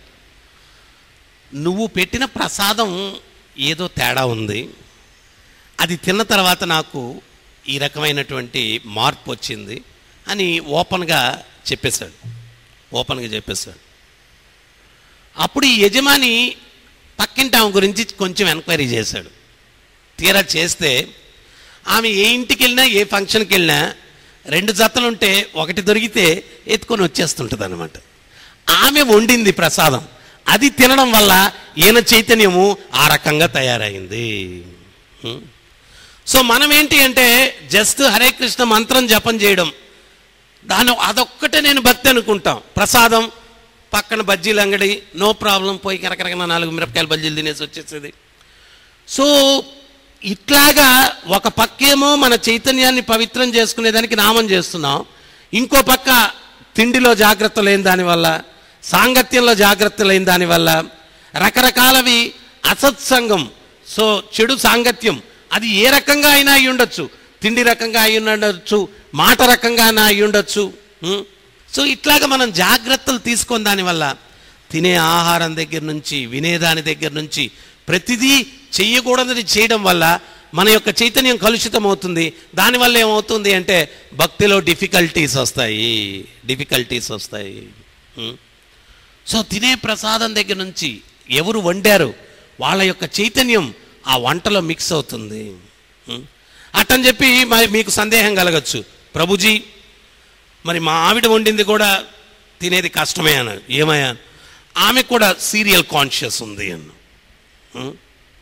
నువ్వు పెట్టిన ప్రసాదం ఏదో తేడా ఉంది అది తిన్న తర్వాత నాకు ఈ రకమైనటువంటి మార్పు వచ్చింది అని ఓపెన్గా చెప్పేశాడు ఓపెన్గా చెప్పేశాడు అప్పుడు ఈ యజమాని పక్కింటి ఆమె గురించి కొంచెం ఎంక్వైరీ చేశాడు తీరా చేస్తే ఆమె ఏ ఇంటికి వెళ్ళినా ఏ ఫంక్షన్కి వెళ్ళినా రెండు జతలు ఉంటే ఒకటి దొరికితే ఎత్తుకొని వచ్చేస్తుంటుంది అనమాట ఆమె వండింది ప్రసాదం అది తినడం వల్ల ఈయన చైతన్యము ఆ రకంగా తయారైంది హ్మ్. సో మనం ఏంటి అంటే జస్ట్ హరే కృష్ణ మంత్రం జపం చేయడం దాని అదొక్కటే నేను భక్తి అనుకుంటాం ప్రసాదం పక్కన బజ్జీలు అంగడి నో ప్రాబ్లం పోయి కరకరకన నాలుగు మిరపకాయలు బజ్జీలు తినేసి వచ్చేసేది సో ఇట్లాగా ఒక పక్కేమో మన చైతన్యాన్ని పవిత్రం చేసుకునేదానికి నామం చేస్తున్నాం ఇంకో పక్క తిండిలో జాగ్రత్త లేని దానివల్ల సాంగత్యంలో జాగ్రత్త లేని దానివల్ల రకరకాలవి అసత్సంగం సో చెడు సాంగత్యం అది ఏ రకంగా అయినా అయి ఉండొచ్చు తిండి రకంగా అయి ఉండొచ్చు మాట రకంగా అయినా అయి ఉండొచ్చు ఉం? సో ఇట్లాగా మనం జాగ్రత్తలు తీసుకొని దానివల్ల తినే ఆహారం దగ్గర నుంచి వినేదాని దగ్గర నుంచి ప్రతిదీ చెయ్యకూడదని చేయడం వల్ల మన యొక్క చైతన్యం కలుషితం అవుతుంది దానివల్ల ఏమవుతుంది అంటే భక్తిలో డిఫికల్టీస్ వస్తాయి డిఫికల్టీస్ వస్తాయి ఉం? సో తినే ప్రసాదం దగ్గర నుంచి ఎవరు వండారు వాళ్ళ యొక్క చైతన్యం ఆ వంటలో మిక్స్ అవుతుంది ఉం? అట్టని చెప్పి మరి మీకు సందేహం కలగచ్చు ప్రభుజీ మరి మా ఆవిడ వండింది కూడా తినేది కష్టమే అన్నాడు ఏమయ్యా ఆమె కూడా సీరియల్ కాన్షియస్ ఉంది అన్న ఉం?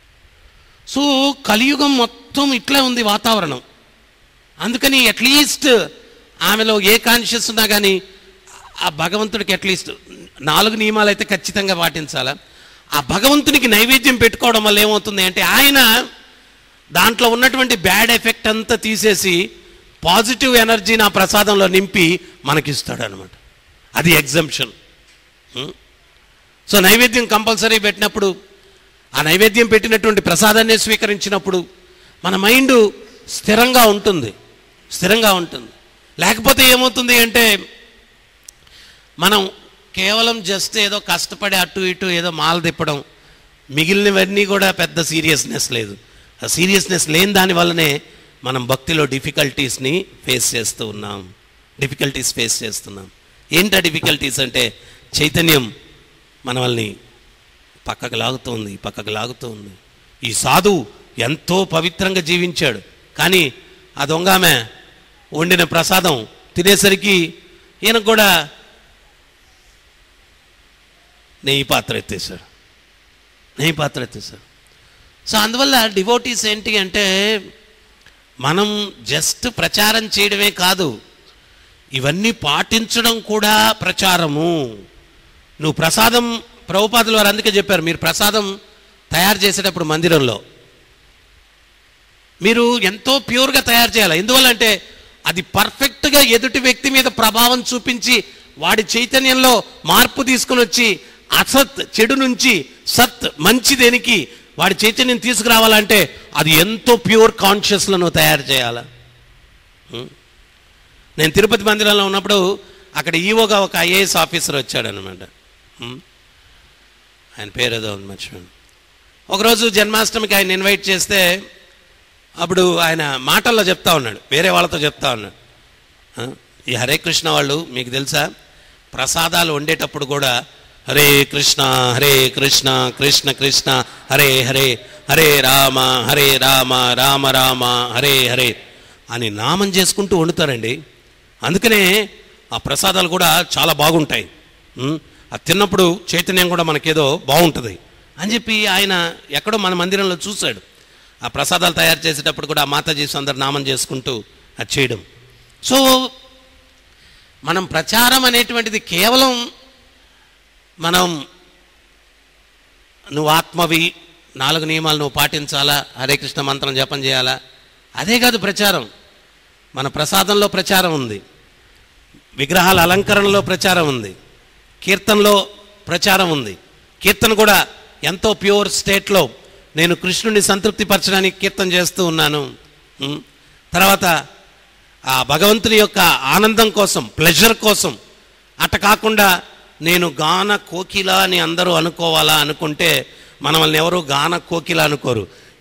సో కలియుగం మొత్తం ఇట్లా ఉంది వాతావరణం అందుకని అట్లీస్ట్ ఆమెలో ఏ కాన్షియస్ ఉన్నా కానీ ఆ భగవంతుడికి అట్లీస్ట్ నాలుగు నియమాలు అయితే ఖచ్చితంగా పాటించాలా ఆ భగవంతునికి నైవేద్యం పెట్టుకోవడం వల్ల ఏమవుతుంది అంటే ఆయన దాంట్లో ఉన్నటువంటి బ్యాడ్ ఎఫెక్ట్ అంతా తీసేసి పాజిటివ్ ఎనర్జీ నా ప్రసాదంలో నింపి మనకిస్తాడు అనమాట అది ఎగ్జంప్షన్ సో నైవేద్యం కంపల్సరీ పెట్టినప్పుడు ఆ నైవేద్యం పెట్టినటువంటి ప్రసాదాన్ని స్వీకరించినప్పుడు మన మైండ్ స్థిరంగా ఉంటుంది స్థిరంగా ఉంటుంది లేకపోతే ఏమవుతుంది అంటే మనం కేవలం జస్ట్ ఏదో కష్టపడి అటు ఇటు ఏదో మాల తిప్పడం మిగిలినవన్నీ కూడా పెద్ద సీరియస్నెస్ లేదు ఆ సీరియస్నెస్ లేని దాని వల్లనే మనం భక్తిలో డిఫికల్టీస్ని ఫేస్ చేస్తూ ఉన్నాం డిఫికల్టీస్ ఫేస్ చేస్తున్నాం ఏంటా డిఫికల్టీస్ అంటే చైతన్యం మనల్ని పక్కకు లాగుతోంది పక్కకు లాగుతోంది ఈ సాధువు ఎంతో పవిత్రంగా జీవించాడు కానీ ఆ దొంగ ఆమె వండిన ప్రసాదం తినేసరికి ఈయనకు కూడా నెయ్యి పాత్ర ఎత్తేసాడు నెయ్యి పాత్ర ఎత్తేసాడు సో అందువల్ల డివోటీస్ ఏంటి అంటే మనం జస్ట్ ప్రచారం చేయడమే కాదు ఇవన్నీ పాటించడం కూడా ప్రచారము నువ్వు ప్రసాదం ప్రభుపాదుల వారు అందుకే చెప్పారు మీరు ప్రసాదం తయారు చేసేటప్పుడు మందిరంలో మీరు ఎంతో ప్యూర్గా తయారు చేయాలి ఎందువల్ల అంటే అది పర్ఫెక్ట్గా ఎదుటి వ్యక్తి మీద ప్రభావం చూపించి వాడి చైతన్యంలో మార్పు తీసుకుని వచ్చి అసత్ చెడు నుంచి సత్ మంచి దేనికి వాడి చైతన్యం తీసుకురావాలంటే అది ఎంతో ప్యూర్ కాన్షియస్లో నువ్వు తయారు చేయాలి ఉం? నేను తిరుపతి మందిరంలో ఉన్నప్పుడు అక్కడ ఈవోగా ఒక ఐఏఎస్ ఆఫీసర్ వచ్చాడనమాట ఉం? ఆయన పేరు ఏదో ఉంది మర్చిపోయాను ఒకరోజు జన్మాష్టమికి ఆయన ఇన్వైట్ చేస్తే అప్పుడు ఆయన మాటల్లో చెప్తా ఉన్నాడు వేరే వాళ్ళతో చెప్తా ఉన్నాడు ఆ, ఈ హరే కృష్ణ వాళ్ళు మీకు తెలుసా ప్రసాదాలు వండేటప్పుడు కూడా హరే కృష్ణ హరే కృష్ణ కృష్ణ కృష్ణ హరే హరే హరే రామ హరే రామ రామ రామ హరే హరే అని నామం చేసుకుంటూ వండుతారండి అందుకనే ఆ ప్రసాదాలు కూడా చాలా బాగుంటాయి ఉం? అది తిన్నప్పుడు చైతన్యం కూడా మనకేదో బాగుంటుంది అని చెప్పి ఆయన ఎక్కడో మన మందిరంలో చూశాడు ఆ ప్రసాదాలు తయారు చేసేటప్పుడు కూడా ఆ మాతాజీస్ అందరు నామం చేసుకుంటూ అది చేయడం సో మనం ప్రచారం అనేటువంటిది కేవలం మనం నువ్వు ఆత్మవి నాలుగు నియమాలు నువ్వు పాటించాలా హరే కృష్ణ మంత్రం జపం చేయాలా అదే కాదు ప్రచారం మన ప్రసాదంలో ప్రచారం ఉంది విగ్రహాల అలంకరణలో ప్రచారం ఉంది కీర్తనలో ప్రచారం ఉంది కీర్తన కూడా ఎంతో ప్యూర్ స్టేట్లో నేను కృష్ణుని సంతృప్తిపరచడానికి కీర్తన చేస్తూ ఉన్నాను ఉం. తర్వాత ఆ భగవంతుని యొక్క ఆనందం కోసం ప్లెజర్ కోసం అట కాకుండా నేను గాన కోకిల అని అందరూ అనుకోవాలా అనుకుంటే మన వాళ్ళని ఎవరు గాన కోకిల అనుకోరు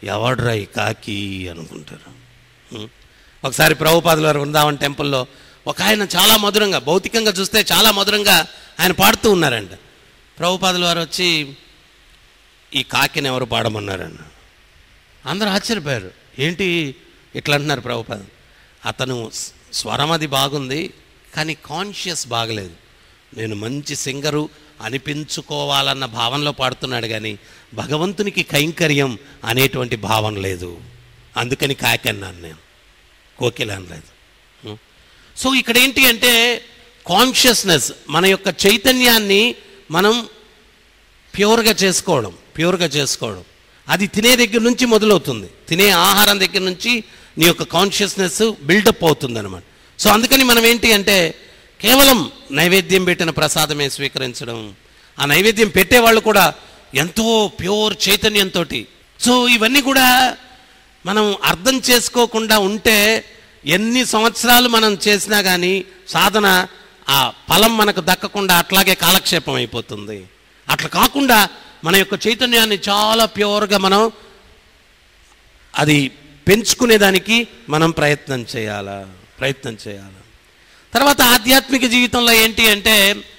ఎవడ్రా ఈ కాకి అనుకుంటారు ఉం? ఒకసారి ప్రభుపాదుల వారు వృందావన్ టెంపుల్లో ఒక ఆయన చాలా మధురంగా భౌతికంగా చూస్తే చాలా మధురంగా ఆయన పాడుతూ ఉన్నారంట ప్రభుపాదుల వారు వచ్చి ఈ కాకిని ఎవరు పాడమన్నారన్న అందరూ ఆశ్చర్యపోయారు ఏంటి ఇట్లా అంటున్నారు ప్రభుపాద అతను స్- స్వరం అది బాగుంది కానీ కాన్షియస్ బాగలేదు నేను మంచి సింగరు అనిపించుకోవాలన్న భావనలో పాడుతున్నాడు కానీ భగవంతునికి కైంకర్యం అనేటువంటి భావన లేదు అందుకని కాకి అన్నాను నేను కోకిల అనలేదు ఉం. సో ఇక్కడ ఏంటి అంటే కాన్షియస్నెస్ మన యొక్క చైతన్యాన్ని మనం ప్యూర్గా చేసుకోవడం ప్యూర్గా చేసుకోవడం అది తినే దగ్గర నుంచి మొదలవుతుంది తినే ఆహారం దగ్గర నుంచి నీ యొక్క కాన్షియస్నెస్ బిల్డప్ అవుతుంది అనమాట సో అందుకని మనం ఏంటి అంటే కేవలం నైవేద్యం పెట్టిన ప్రసాదమే స్వీకరించడం ఆ నైవేద్యం పెట్టేవాళ్ళు కూడా ఎంతో ప్యూర్ చైతన్యంతో సో ఇవన్నీ కూడా మనం అర్థం చేసుకోకుండా ఉంటే ఎన్ని సంవత్సరాలు మనం చేసినా కానీ సాధన ఆ ఫలం మనకు దక్కకుండా అట్లాగే కాలక్షేపం అయిపోతుంది అట్లా కాకుండా మన యొక్క చైతన్యాన్ని చాలా ప్యూర్గా మనం అది పెంచుకునేదానికి మనం ప్రయత్నం చేయాలా ప్రయత్నం చేయాలి తర్వాత ఆధ్యాత్మిక జీవితంలో ఏంటి అంటే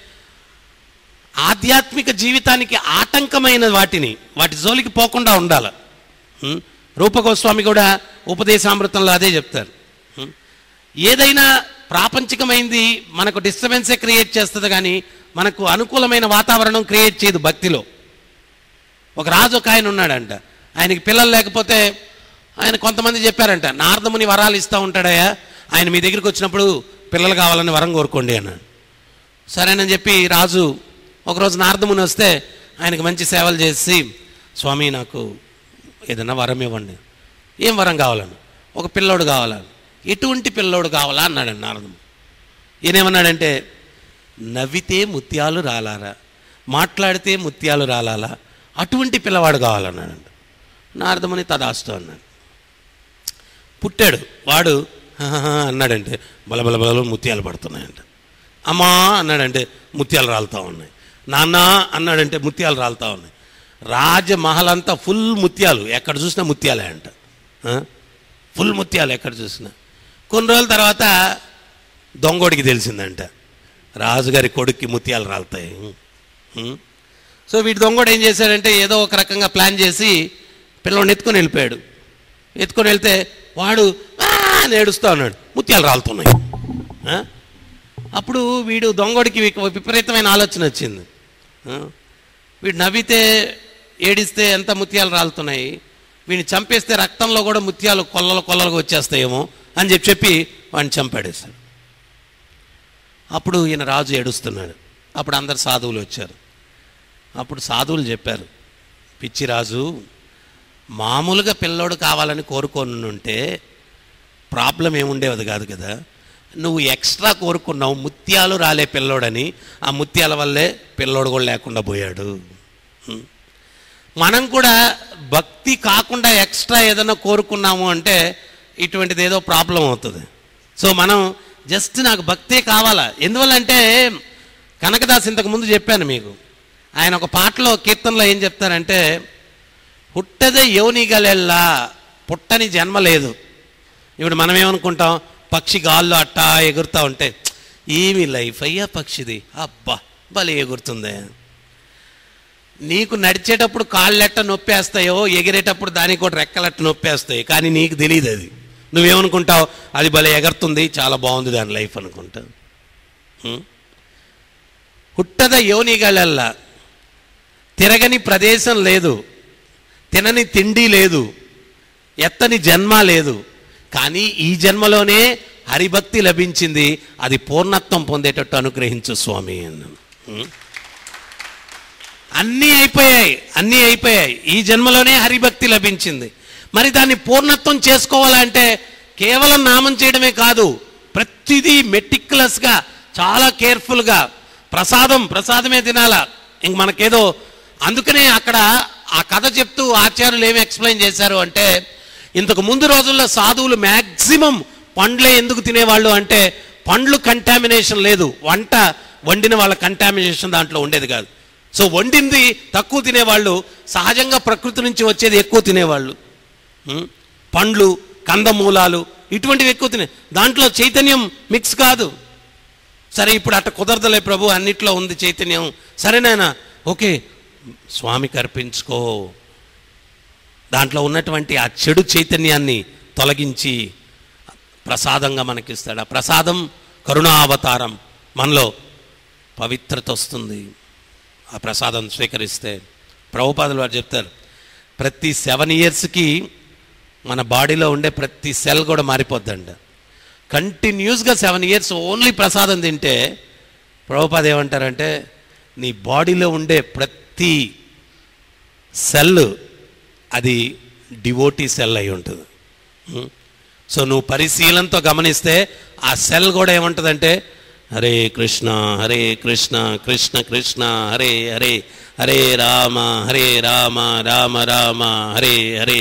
ఆధ్యాత్మిక జీవితానికి ఆటంకమైన వాటిని వాటి జోలికి పోకుండా ఉండాలి ఉం? రూపగోస్వామి కూడా ఉపదేశామృతంలో అదే చెప్తారు ఉం? ఏదైనా ప్రాపంచికమైంది మనకు డిస్టర్బెన్సే క్రియేట్ చేస్తుంది కానీ మనకు అనుకూలమైన వాతావరణం క్రియేట్ చేయదు భక్తిలో ఒక రాజు ఒక ఆయన ఉన్నాడంట ఆయనకి పిల్లలు లేకపోతే ఆయన కొంతమంది చెప్పారంట నారదముని వరాలు ఇస్తూ ఉంటాడయ్యా ఆయన మీ దగ్గరికి వచ్చినప్పుడు పిల్లలు కావాలని వరం కోరుకోండి అన్నాడు సరేనని చెప్పి రాజు ఒకరోజు నారదముని వస్తే ఆయనకు మంచి సేవలు చేసి స్వామి నాకు ఏదైనా వరం ఇవ్వండి ఏం వరం కావాలను ఒక పిల్లోడు కావాలని ఎటువంటి పిల్లోడు కావాలా అన్నాడు నారదము ఈయనేమన్నాడంటే నవ్వితే ముత్యాలు రాలారా మాట్లాడితే ముత్యాలు రాలాలా అటువంటి పిల్లవాడు కావాలన్నాడంట నారదముని తదాస్తు అన్నాడు పుట్టాడు వాడు "హహహ" అన్నాడంటే బలబల బలలు ముత్యాలు పడుతున్నాయంట అమ్మా అన్నాడంటే ముత్యాలు రాలుతూ ఉన్నాయి నాన్న అన్నాడంటే ముత్యాలు రాలుతూ ఉన్నాయి రాజమహల్ అంతా ఫుల్ ముత్యాలు ఎక్కడ చూసినా ముత్యాలే అంట ఆ? ఫుల్ ముత్యాలు ఎక్కడ చూసినా కొన్ని రోజుల తర్వాత దొంగోడికి తెలిసిందంట రాజుగారి కొడుక్కి ముత్యాలు రాలుతాయి ఉం? సో వీటి దొంగోడు ఏం చేశాడంటే ఏదో ఒక రకంగా ప్లాన్ చేసి పిల్లల్ని ఎత్తుకొని వెళ్ళిపోయాడు ఎత్తుకొని వెళ్తే వాడు "ఆ" అని ఏడుస్తూ ఉన్నాడు ముత్యాలు రాలుతున్నాయి ఆ? అప్పుడు వీడు దొంగోడికి విక- విపరీతమైన ఆలోచన వచ్చింది ఆ? వీడు నవ్వితే ఏడిస్తే ఎంత ముత్యాలు రాలుతున్నాయి వీడిని చంపేస్తే రక్తంలో కూడా ముత్యాలు కొల్లలు కొల్లలుగా వచ్చేస్తాయేమో అని చెప్పి చెప్పి వాడిని చంపాడేశాడు అప్పుడు ఈయన రాజు ఏడుస్తున్నాడు అప్పుడు అందరు సాధువులు వచ్చారు అప్పుడు సాధువులు చెప్పారు పిచ్చి రాజు మామూలుగా పిల్లోడు కావాలని కోరుకొని ఉంటే ప్రాబ్లం ఏముండేది కాదు కదా నువ్వు ఎక్స్ట్రా కోరుకున్నావు ముత్యాలు రాలే పిల్లోడని ఆ ముత్యాల వల్లే పిల్లోడు కూడా లేకుండా పోయాడు హ్మ్. మనం కూడా భక్తి కాకుండా ఎక్స్ట్రా ఏదైనా కోరుకున్నాము అంటే ఇటువంటిది ఏదో ప్రాబ్లం అవుతుంది సో మనం జస్ట్ నాకు భక్తే కావాలా ఎందువల్లంటే కనకదాస్ ఇంతకు ముందు చెప్పాను మీకు ఆయన ఒక పాటలో కీర్తనలో ఏం చెప్తారంటే పుట్టదే యోనిగలెల్లా పుట్టని జన్మ లేదు ఇప్పుడు మనం ఏమనుకుంటాం పక్షి గాల్లో అట్టా ఎగురుతా ఉంటే ఏమి లైఫ్ అయ్యా పక్షిది అబ్బా భలే ఎగురుతుందే నీకు నడిచేటప్పుడు కాళ్ళెట్ట నొప్పేస్తాయో ఎగిరేటప్పుడు దానికి కూడా రెక్కలెట్ట నొప్పేస్తాయి కానీ నీకు తెలియదు అది నువ్వేమనుకుంటావు అది భలే ఎగరుతుంది చాలా బాగుంది దాని లైఫ్ అనుకుంటావు హ్మ్? ಹುಟ್ಟದ ಯೋನಿಗಳೆಲ್ಲ తిరగని ప్రదేశం లేదు తినని తిండి లేదు ఎత్తని జన్మ లేదు కానీ ఈ జన్మలోనే హరిభక్తి లభించింది అది పూర్ణత్వం పొందేటట్టు అనుగ్రహించు స్వామి అన్నాను ఉం? అన్నీ అయిపోయాయి అన్నీ అయిపోయాయి ఈ జన్మలోనే హరిభక్తి లభించింది మరి దాన్ని పూర్ణత్వం చేసుకోవాలంటే కేవలం నామం చేయడమే కాదు ప్రతిదీ మెటిక్యులస్గా చాలా కేర్ఫుల్గా ప్రసాదం ప్రసాదమే తినాలా ఇంక మనకేదో అందుకనే అక్కడ ఆ కథ చెప్తూ ఆచార్యులు ఏమి ఎక్స్ప్లెయిన్ చేశారు అంటే ఇంతకు ముందు రోజుల్లో సాధువులు మ్యాక్సిమం పండ్లే ఎందుకు తినేవాళ్ళు అంటే పండ్లు కంటామినేషన్ లేదు వంట వండిన వాళ్ళ కంటామినేషన్ దాంట్లో ఉండేది కాదు సో వండింది తక్కువ తినేవాళ్ళు సహజంగా ప్రకృతి నుంచి వచ్చేది ఎక్కువ తినేవాళ్ళు ఉం? పండ్లు కందమూలాలు ఇటువంటివి ఎక్కువ తినే దాంట్లో చైతన్యం మిక్స్ కాదు సరే ఇప్పుడు అట్ట కుదరదులే ప్రభు అన్నిట్లో ఉంది చైతన్యం సరేనాయనా ఓకే స్వామికి అర్పించుకో దాంట్లో ఉన్నటువంటి ఆ చెడు చైతన్యాన్ని తొలగించి ప్రసాదంగా మనకిస్తాడు ఆ ప్రసాదం కరుణావతారం మనలో పవిత్రత వస్తుంది ఆ ప్రసాదం స్వీకరిస్తే ప్రభుపాదులు వారు చెప్తారు ప్రతి సెవెన్ ఇయర్స్కి మన బాడీలో ఉండే ప్రతి సెల్ కూడా మారిపోద్దంట కంటిన్యూస్గా సెవెన్ ఇయర్స్ ఓన్లీ ప్రసాదం తింటే ప్రభుపాద ఏమంటారంటే నీ బాడీలో ఉండే ప్రతి సెల్ అది డివోటీ సెల్ అయి ఉంటుంది ఉం? సో నువ్వు పరిశీలనతో గమనిస్తే ఆ సెల్ కూడా ఏముంటుందంటే హరే కృష్ణ హరే కృష్ణ కృష్ణ కృష్ణ హరే హరే హరే రామ హరే రామ రామ రామ హరే హరే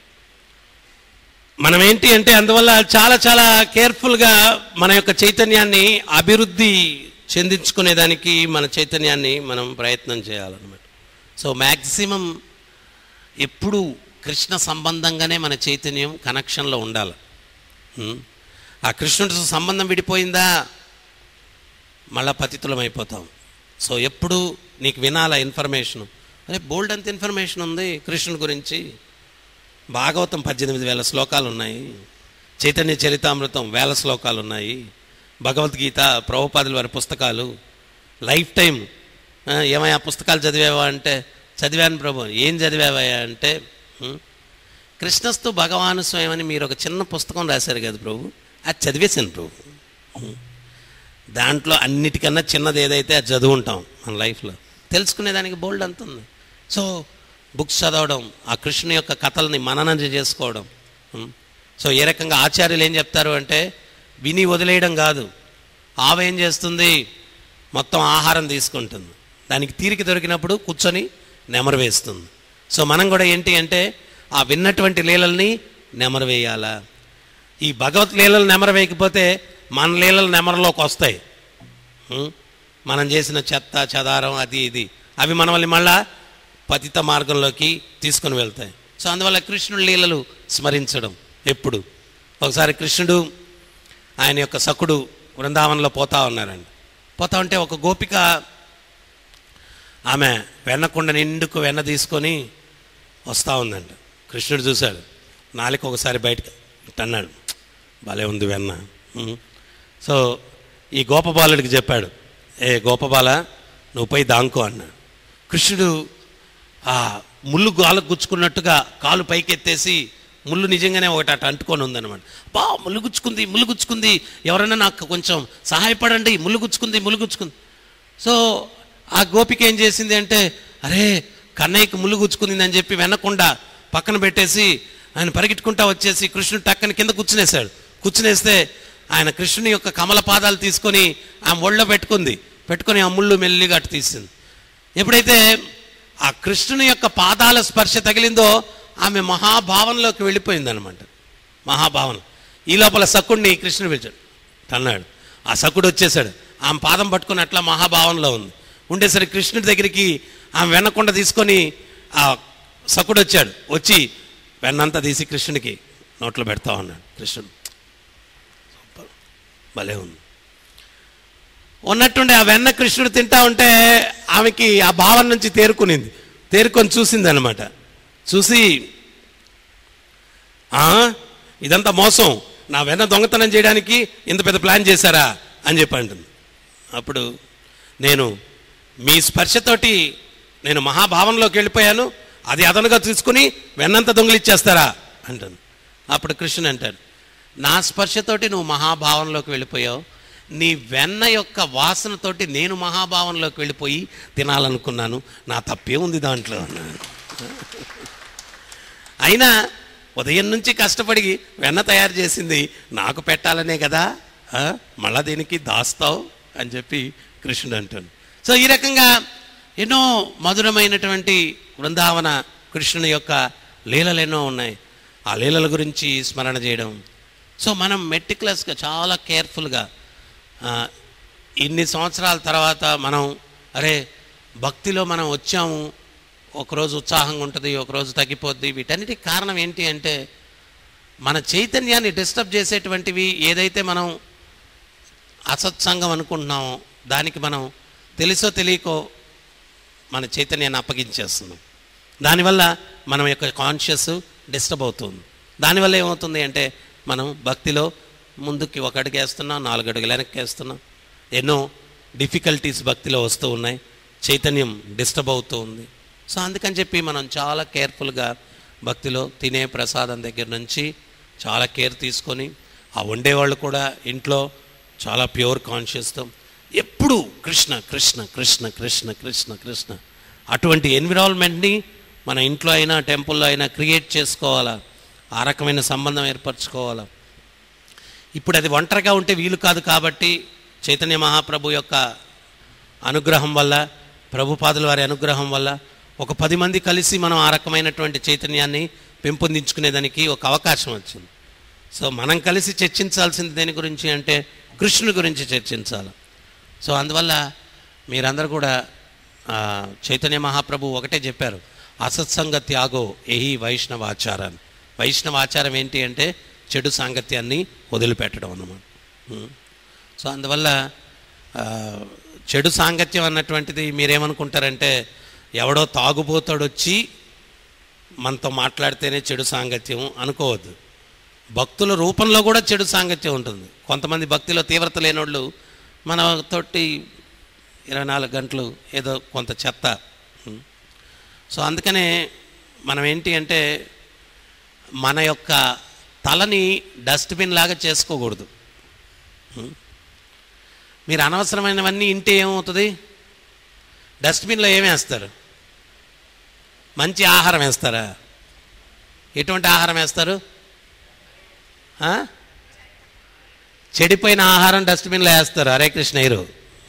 మనం ఏంటి అంటే అందువల్ల చాలా చాలా కేర్ఫుల్గా మన యొక్క చైతన్యాన్ని అభివృద్ధి చెందించుకునేదానికి మన చైతన్యాన్ని మనం ప్రయత్నం చేయాలన్నమాట సో మ్యాక్సిమం ఎప్పుడు కృష్ణ సంబంధంగానే మన చైతన్యం కనెక్షన్లో ఉండాలి ఉం? ఆ కృష్ణుడితో సంబంధం విడిపోయిందా మళ్ళా పతితులం అయిపోతాం సో ఎప్పుడు నీకు వినాల ఇన్ఫర్మేషన్ అరే బోల్డ్ అంత ఇన్ఫర్మేషన్ ఉంది కృష్ణుడి గురించి భాగవతం పద్దెనిమిది వేల శ్లోకాలు ఉన్నాయి చైతన్య చరితామృతం వేల శ్లోకాలు ఉన్నాయి భగవద్గీత ప్రభుపాదుల వారి పుస్తకాలు లైఫ్ టైం ఆ, ఏమయ్యా పుస్తకాలు చదివావా అంటే చదివాను ప్రభు ఏం చదివావయ్యా అంటే "ఉం, కృష్ణస్తు భగవాను స్వయం అని మీరు ఒక చిన్న పుస్తకం రాశారు కదా ప్రభు అది చదివేశాను ప్రభు ఉం. దాంట్లో అన్నిటికన్నా చిన్నది ఏదైతే అది చదువుంటాం మన లైఫ్లో తెలుసుకునేదానికి బోల్డ్ అంత ఉంది సో బుక్స్ చదవడం ఆ కృష్ణుని యొక్క కథల్ని మననం చేసుకోవడం ఉం. సో ఏ రకంగా ఆచార్యులు ఏం చెప్తారు అంటే విని వదిలేయడం కాదు ఆవు ఏం చేస్తుంది మొత్తం ఆహారం తీసుకుంటుంది దానికి తీరిక దొరికినప్పుడు కూర్చొని నెమరు వేస్తుంది సో మనం కూడా ఏంటి అంటే ఆ విన్నటువంటి లీలల్ని నెమరు వేయాలా ఈ భగవత్ లీలలు నెమరు వేయకపోతే మన లీలలు నెమరలోకి వస్తాయి ఉం? మనం చేసిన చెత్త చెదారం అది ఇది అవి మనల్ని మళ్ళా పతిత మార్గంలోకి తీసుకుని వెళ్తాయి సో అందువల్ల కృష్ణుడి లీలలు స్మరించడం ఎప్పుడు ఒకసారి కృష్ణుడు ఆయన యొక్క సకుడు బృందావనంలో పోతా ఉన్నారండి పోతా ఉంటే ఒక గోపిక ఆమె వెన్నకుండ నిండుకు వెన్న తీసుకొని వస్తూ ఉందంట కృష్ణుడు చూశాడు నాలుక ఒకసారి బయటకు ఇట్ట అన్నాడు భలే ఉంది వెన్న ఉం. సో ఈ గోపబాలుడికి చెప్పాడు ఏ గోపబాల నువ్వు పోయి దాంకో అన్నాడు కృష్ణుడు ఆ ముళ్ళు గాలకు గుచ్చుకున్నట్టుగా కాలు పైకెత్తేసి ముళ్ళు నిజంగానే ఒకటి అటు అంటుకొని ఉందన్నమాట బా ముళ్ళు గుచ్చుకుంది ముళ్ళు గుచ్చుకుంది ఎవరైనా నాకు కొంచెం సహాయపడండి ముళ్ళు గుచ్చుకుంది ముళ్ళు గుచ్చుకుంది సో ఆ గోపిక ఏం చేసింది అంటే అరే కన్నయ్యకి ముళ్ళు గుచ్చుకుంది అని చెప్పి వెనకుండా పక్కన పెట్టేసి ఆయన పరిగెట్టుకుంటా వచ్చేసి కృష్ణుడు టక్కని కింద కూర్చునేశాడు కూర్చునేస్తే ఆయన కృష్ణుని యొక్క కమల పాదాలు తీసుకొని ఆమె ఒళ్ళో పెట్టుకుంది పెట్టుకొని ఆ ముళ్ళు మెల్లిగా అటు తీసింది ఎప్పుడైతే ఆ కృష్ణుని యొక్క పాదాల స్పర్శ తగిలిందో ఆమె మహాభావంలోకి వెళ్ళిపోయింది అనమాట మహాభావన ఈ లోపల సకుడిని కృష్ణుడు పిలిచాడు అన్నాడు ఆ సకుడు వచ్చేసాడు ఆమె పాదం పట్టుకుని అట్లా మహాభావంలో ఉంది ఉండేసరికి కృష్ణుడి దగ్గరికి ఆమె వెనకుండా తీసుకొని ఆ సకుడు వచ్చాడు వచ్చి వెన్నంతా తీసి కృష్ణుడికి నోట్లో పెడతా ఉన్నాడు కృష్ణుడు సూపర్ భలే ఉంది ఉన్నట్టుండి ఆ వెన్న కృష్ణుడు తింటా ఉంటే ఆమెకి ఆ భావం నుంచి తేరుకునింది తేరుకొని చూసింది అనమాట చూసి "ఆ, ఇదంతా మోసం నా వెన్న దొంగతనం చేయడానికి ఇంత పెద్ద ప్లాన్ చేశారా అని చెప్పి అంటుంది అప్పుడు నేను మీ స్పర్శతోటి నేను మహాభావంలోకి వెళ్ళిపోయాను అది అదనుగా తీసుకుని వెన్నంత దొంగలిచ్చేస్తారా అంటుంది అప్పుడు కృష్ణుడు అంటాడు నా స్పర్శతోటి నువ్వు మహాభావంలోకి వెళ్ళిపోయావు నీ వెన్న యొక్క వాసనతోటి నేను మహాభావంలోకి వెళ్ళిపోయి తినాలనుకున్నాను నా తప్పే ఉంది దాంట్లో అన్నాడు అయినా ఉదయం నుంచి కష్టపడి వెన్న తయారు చేసింది నాకు పెట్టాలనే కదా ఆ? మళ్ళా దీనికి దాస్తావు అని చెప్పి కృష్ణుడు అంటాడు సో ఈ రకంగా ఎన్నో మధురమైనటువంటి బృందావన కృష్ణుని యొక్క లీలలు ఎన్నో ఉన్నాయి ఆ లీలల గురించి స్మరణ చేయడం సో మనం మెటిక్యులస్గా చాలా కేర్ఫుల్గా ఇన్ని సంవత్సరాల తర్వాత మనం అరే భక్తిలో మనం వచ్చాము ఒకరోజు ఉత్సాహంగా ఉంటుంది ఒకరోజు తగ్గిపోద్ది వీటన్నిటికి కారణం ఏంటి అంటే మన చైతన్యాన్ని డిస్టర్బ్ చేసేటువంటివి ఏదైతే మనం అసత్సంగం అనుకుంటున్నామో దానికి మనం తెలుసో తెలియకో మన చైతన్యాన్ని అప్పగించేస్తున్నాం దానివల్ల మనం యొక్క కాన్షియస్ డిస్టర్బ్ అవుతుంది దానివల్ల ఏమవుతుంది అంటే మనం భక్తిలో ముందుకి ఒక అడుగు వేస్తున్నాం నాలుగు అడుగులు వెనక్కి వేస్తున్నాం ఎన్నో డిఫికల్టీస్ భక్తిలో వస్తూ ఉన్నాయి చైతన్యం డిస్టర్బ్ అవుతూ ఉంది సో అందుకని చెప్పి మనం చాలా కేర్ఫుల్గా భక్తిలో తినే ప్రసాదం దగ్గర నుంచి చాలా కేర్ తీసుకొని ఆ వండేవాళ్ళు కూడా ఇంట్లో చాలా ప్యూర్ కాన్షియస్తో ఎప్పుడు కృష్ణ కృష్ణ కృష్ణ కృష్ణ కృష్ణ కృష్ణ అటువంటి ఎన్విరాన్మెంట్ని మన ఇంట్లో అయినా టెంపుల్లో అయినా క్రియేట్ చేసుకోవాలా ఆ రకమైన సంబంధం ఏర్పరచుకోవాలా ఇప్పుడు అది ఒంటరిగా ఉంటే వీలు కాదు కాబట్టి చైతన్య మహాప్రభు యొక్క అనుగ్రహం వల్ల ప్రభుపాదుల వారి అనుగ్రహం వల్ల ఒక పది మంది కలిసి మనం ఆ రకమైనటువంటి చైతన్యాన్ని పెంపొందించుకునేదానికి ఒక అవకాశం వచ్చింది సో మనం కలిసి చర్చించాల్సింది దేని గురించి అంటే కృష్ణుని గురించి చర్చించాలి సో అందువల్ల మీరందరూ కూడా ఆ, చైతన్య మహాప్రభు ఒకటే చెప్పారు అసత్సంగ త్యాగో ఎహి వైష్ణవాచారాన్ని వైష్ణవాచారం ఏంటి అంటే చెడు సాంగత్యాన్ని వదిలిపెట్టడం అన్నమాట ఉం. సో అందువల్ల ఆ, చెడు సాంగత్యం అన్నటువంటిది మీరేమనుకుంటారంటే ఎవడో తాగుబోతాడు వచ్చి మనతో మాట్లాడితేనే చెడు సాంగత్యం అనుకోవద్దు భక్తుల రూపంలో కూడా చెడు సాంగత్యం ఉంటుంది కొంతమంది భక్తిలో తీవ్రత లేనోళ్ళు మన తోటి ఇరవై నాలుగు గంటలు ఏదో కొంత చెత్త ఉం. సో అందుకనే మనం ఏంటి అంటే మన యొక్క తలని డస్ట్బిన్ లాగా చేసుకోకూడదు ఉం. మీరు అనవసరమైనవన్నీ ఇంటే ఏమవుతుంది డస్ట్బిన్లో ఏమి వేస్తారు మంచి ఆహారం వేస్తారా ఎటువంటి ఆహారం వేస్తారు ఆ? చెడిపోయిన ఆహారం డస్ట్బిన్లో వేస్తారు హరే కృష్ణ హీరో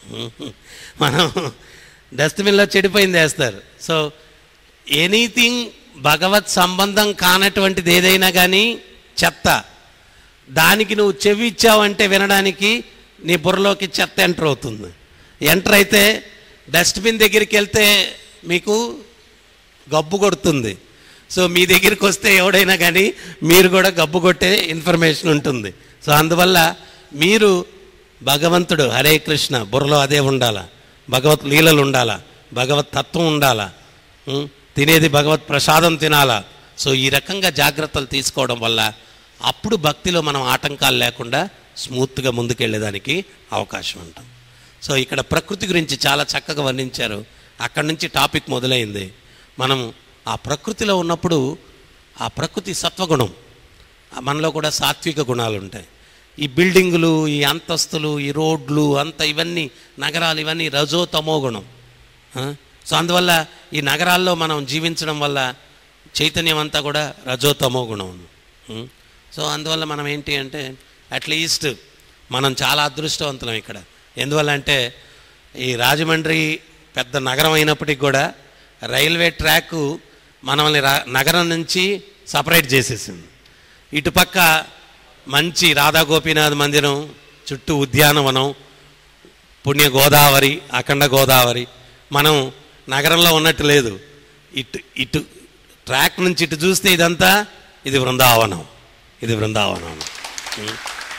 మనం డస్ట్బిన్లో చెడిపోయింది వేస్తారు సో ఎనీథింగ్ భగవత్ సంబంధం కానటువంటిది ఏదైనా కానీ చెత్త దానికి నువ్వు చెవి ఇచ్చావంటే వినడానికి నీ బుర్రలోకి చెత్త ఎంటర్ అవుతుంది ఎంటర్ అయితే డస్ట్బిన్ దగ్గరికి వెళ్తే మీకు గబ్బు కొడుతుంది సో మీ దగ్గరికి వస్తే ఎవడైనా కానీ మీరు కూడా గబ్బు కొట్టే ఇన్ఫర్మేషన్ ఉంటుంది సో అందువల్ల మీరు భగవంతుడు హరే కృష్ణ బుర్రలో అదే ఉండాలా భగవత్ లీలలు ఉండాలా భగవత్ తత్వం ఉండాలా ఉం? తినేది భగవత్ ప్రసాదం తినాలా సో ఈ రకంగా జాగ్రత్తలు తీసుకోవడం వల్ల అప్పుడు భక్తిలో మనం ఆటంకాలు లేకుండా స్మూత్గా ముందుకెళ్ళేదానికి అవకాశం ఉంటుంది సో ఇక్కడ ప్రకృతి గురించి చాలా చక్కగా వర్ణించారు అక్కడి నుంచి టాపిక్ మొదలైంది మనం ఆ ప్రకృతిలో ఉన్నప్పుడు ఆ ప్రకృతి సత్వగుణం ఆ మనలో కూడా సాత్విక గుణాలు ఉంటాయి ఈ బిల్డింగులు ఈ అంతస్తులు ఈ రోడ్లు అంత ఇవన్నీ నగరాలు ఇవన్నీ రజో తమో గుణం ఆ? సో అందువల్ల ఈ నగరాల్లో మనం జీవించడం వల్ల చైతన్యం అంతా కూడా రజోతమో గుణం ఉం? సో అందువల్ల మనం ఏంటి అంటే అట్లీస్ట్ మనం చాలా అదృష్టవంతులం ఇక్కడ ఎందువల్ల అంటే ఈ రాజమండ్రి పెద్ద నగరం అయినప్పటికి కూడా రైల్వే ట్రాక్ మనల్ని రా నగరం నుంచి సపరేట్ చేసేసింది ఇటుపక్క మంచి రాధా గోపీనాథ్ మందిరం చుట్టూ ఉద్యానవనం పుణ్య గోదావరి అఖండ గోదావరి మనం నగరంలో ఉన్నట్టు లేదు ఇటు ఇటు ట్రాక్ నుంచి ఇటు చూస్తే ఇదంతా ఇది బృందావనం ఇది బృందావనం ఉం.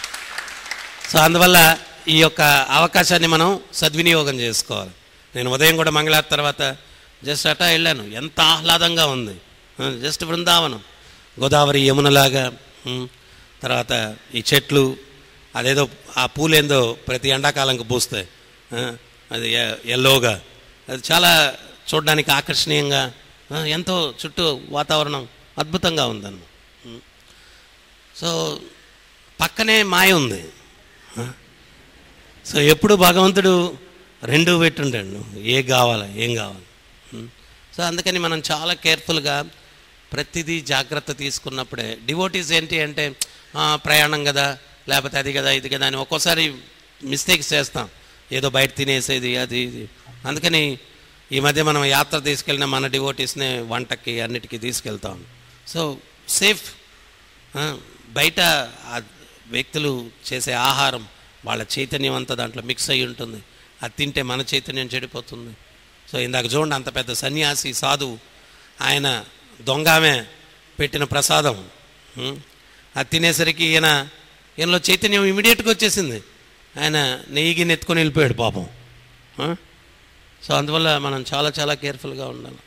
సో అందువల్ల ఈ యొక్క అవకాశాన్ని మనం సద్వినియోగం చేసుకోవాలి నేను ఉదయం కూడా మంగళవారం తర్వాత జస్ట్ అటా వెళ్ళాను ఎంత ఆహ్లాదంగా ఉంది ఆ, జస్ట్ బృందావనం గోదావరి యమునలాగా ఉం. తర్వాత ఈ చెట్లు అదేదో ఆ పూలేందో ప్రతి ఎండాకాలంకి పూస్తాయి ఆ, అది ఎ- ఎల్లోగా అది చాలా చూడడానికి ఆకర్షణీయంగా ఆ, ఎంతో చుట్టూ వాతావరణం అద్భుతంగా ఉందన్న ఉం. సో పక్కనే మాయ ఉంది ఆ? సో ఎప్పుడు భగవంతుడు రెండు పెట్టుంటాడు నువ్వు ఏ కావాలా ఏం కావాలి ఉం? సో అందుకని మనం చాలా కేర్ఫుల్గా ప్రతిదీ జాగ్రత్త తీసుకున్నప్పుడే డివోటీస్ ఏంటి అంటే "ఆ, ప్రయాణం కదా లేకపోతే అది కదా ఇది కదా అని ఒక్కోసారి మిస్టేక్స్ చేస్తాం ఏదో బయట తినేసేది అది ఇది అందుకని ఈ మధ్య మనం యాత్ర తీసుకెళ్ళిన మన డివోటీస్నే వంటకి అన్నిటికీ తీసుకెళ్తాం సో సేఫ్ ఆ, బయట ఆ వ్యక్తులు చేసే ఆహారం వాళ్ళ చైతన్యం అంతా దాంట్లో మిక్స్ అయి ఉంటుంది అది తింటే మన చైతన్యం చెడిపోతుంది సో ఇందాక చూడండి అంత పెద్ద సన్యాసి సాధువు ఆయన దొంగ ఆమె పెట్టిన ప్రసాదం ఉం? అది తినేసరికి ఈయన ఈయనలో చైతన్యం ఇమీడియట్గా వచ్చేసింది ఆయన నెయ్యికి నెత్తుకొని వెళ్ళిపోయాడు పాపం ఆ? సో అందువల్ల మనం చాలా చాలా కేర్ఫుల్గా ఉండాలి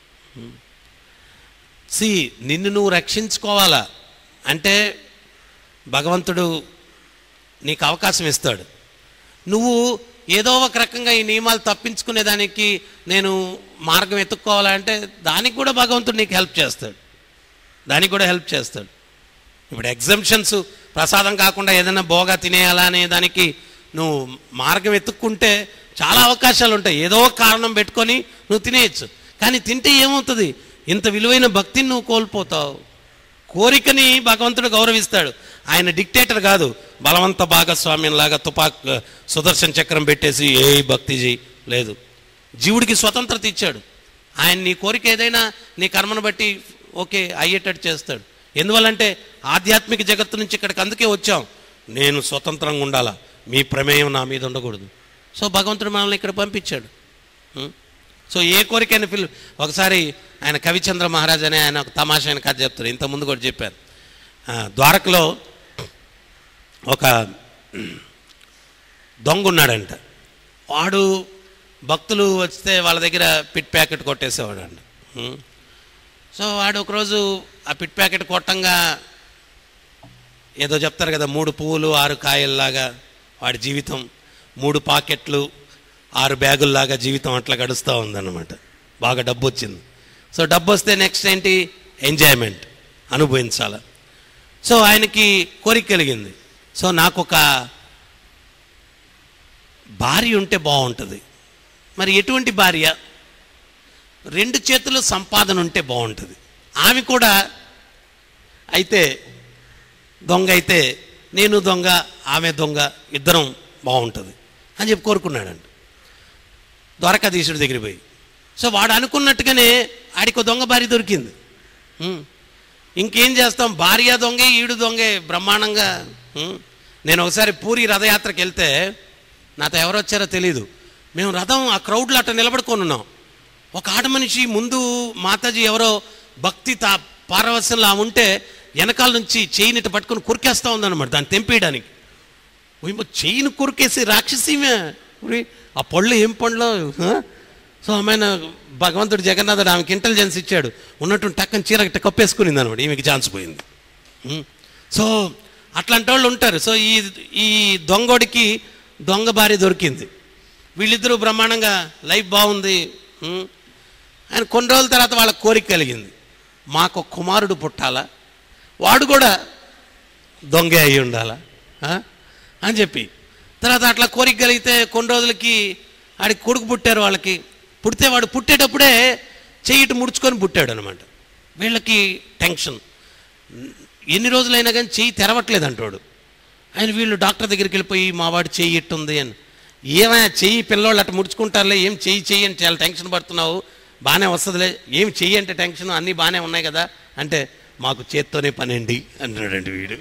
సి నిన్ను నువ్వు రక్షించుకోవాలా అంటే భగవంతుడు నీకు అవకాశం ఇస్తాడు నువ్వు ఏదో ఒక రకంగా ఈ నియమాలు తప్పించుకునే దానికి నేను మార్గం ఎత్తుక్కోవాలంటే దానికి కూడా భగవంతుడు నీకు హెల్ప్ చేస్తాడు దానికి కూడా హెల్ప్ చేస్తాడు ఇప్పుడు ఎగ్జంప్షన్స్ ప్రసాదం కాకుండా ఏదైనా బోగా తినేయాలా అనే దానికి నువ్వు మార్గం ఎత్తుక్కుంటే చాలా అవకాశాలు ఉంటాయి ఏదో ఒక కారణం పెట్టుకొని నువ్వు తినేయచ్చు కానీ తింటే ఏమవుతుంది ఇంత విలువైన భక్తిని నువ్వు కోల్పోతావు కోరికని భగవంతుడు గౌరవిస్తాడు ఆయన డిక్టేటర్ కాదు బలవంత భాగస్వామ్యంలాగా తుపాక్ సుదర్శన చక్రం పెట్టేసి ఏ భక్తి చేయి లేదు జీవుడికి స్వతంత్రత ఇచ్చాడు ఆయన నీ కోరిక ఏదైనా నీ కర్మను బట్టి ఓకే అయ్యేటట్టు చేస్తాడు ఎందువల్లంటే ఆధ్యాత్మిక జగత్తు నుంచి ఇక్కడికి అందుకే వచ్చాం నేను స్వతంత్రంగా ఉండాలా మీ ప్రమేయం నా మీద ఉండకూడదు సో భగవంతుడు మనల్ని ఇక్కడ పంపించాడు ఉం? సో ఏ కోరికైనా పిలు ఒకసారి ఆయన కవిచంద్ర మహారాజ్ అనే ఆయన ఒక తమాషా ఆయన కథ చెప్తారు ఇంత ముందు కూడా చెప్పారు ఆ, ద్వారకలో ఒక దొంగ ఉన్నాడంట వాడు భక్తులు వస్తే వాళ్ళ దగ్గర పిట్ ప్యాకెట్ కొట్టేసేవాడు అంట ఉం. సో వాడు ఒకరోజు ఆ పిట్ ప్యాకెట్ కొట్టంగా ఏదో చెప్తారు కదా మూడు పువ్వులు ఆరు కాయల్లాగా వాడి జీవితం మూడు పాకెట్లు ఆరు బ్యాగుల్లాగా జీవితం అట్లా గడుస్తూ ఉందన్నమాట బాగా డబ్బు వచ్చింది సో డబ్బు వస్తే నెక్స్ట్ ఏంటి ఎంజాయ్మెంట్ అనుభవించాల సో ఆయనకి కోరిక కలిగింది సో నాకు ఒక భార్య ఉంటే బాగుంటుంది మరి ఎటువంటి భార్య రెండు చేతులు సంపాదన ఉంటే బాగుంటుంది ఆమె కూడా అయితే దొంగ అయితే నేను దొంగ ఆమె దొంగ ఇద్దరం బాగుంటుంది అని చెప్పి కోరుకున్నాడంట ద్వారకాధీశుడి దగ్గరికి పోయి సో వాడు అనుకున్నట్టుగానే ఆడికి ఒక దొంగ భార్య దొరికింది ఉం. ఇంకేం చేస్తాం భార్య దొంగే ఈడు దొంగే బ్రహ్మాండంగా ఉం. నేను ఒకసారి పూరి రథయాత్రకి వెళ్తే నాతో ఎవరు వచ్చారో తెలీదు మేము రథం ఆ క్రౌడ్లో అట్ట నిలబడుకొని ఉన్నాం ఒక ఆడ మనిషి ముందు మాతాజీ ఎవరో భక్తి తా పారవశ్యంలా ఉంటే వెనకాల నుంచి చేయిని ఇట్ట పట్టుకొని కురికేస్తూ ఉందన్నమాట దాన్ని తెంపేయడానికి ఏమో చెయ్యిని కొరికేసి రాక్షసీమే ఉరి, ఆ పళ్ళు ఏం పండ్లో ఆ? సో ఆమె భగవంతుడు జగన్నాథుడు ఆమెకి ఇంటెలిజెన్స్ ఇచ్చాడు ఉన్నట్టు టక్కని చీర ఇట్ట కప్పేసుకునింది అనమాట ఈమెకి ఛాన్స్ పోయింది ఉం. సో అట్లాంటి వాళ్ళు ఉంటారు సో ఈ ఈ దొంగోడికి దొంగ భార్య దొరికింది వీళ్ళిద్దరూ బ్రహ్మాండంగా లైఫ్ బాగుంది ఉం. ఆయన కొన్ని రోజుల తర్వాత వాళ్ళ కోరిక కలిగింది మాకు ఒక కుమారుడు పుట్టాలా వాడు కూడా దొంగే అయి ఉండాలా ఆ? అని చెప్పి తర్వాత అట్లా కోరిక కలిగితే కొన్ని రోజులకి ఆడికి కొడుకు పుట్టారు వాళ్ళకి పుడితే వాడు పుట్టేటప్పుడే చెయ్యిటి ముడుచుకొని పుట్టాడు అనమాట వీళ్ళకి టెన్షన్ ఎన్ని రోజులైనా కానీ చెయ్యి తెరవట్లేదు అంటాడు ఆయన వీళ్ళు డాక్టర్ దగ్గరికి వెళ్ళిపోయి మా వాడు చెయ్యి ఇట్టుంది అని ఏమైనా చెయ్యి పిల్లోళ్ళు అట్లా ముడుచుకుంటారులే ఏం చెయ్యి చెయ్యి అని చాలా టెన్షన్ పడుతున్నావు బాగానే వస్తుందిలే ఏం చెయ్యి అంటే టెన్షన్ అన్నీ బాగానే ఉన్నాయి కదా అంటే మాకు చేత్తోనే పనండి అన్నాడండి వీడు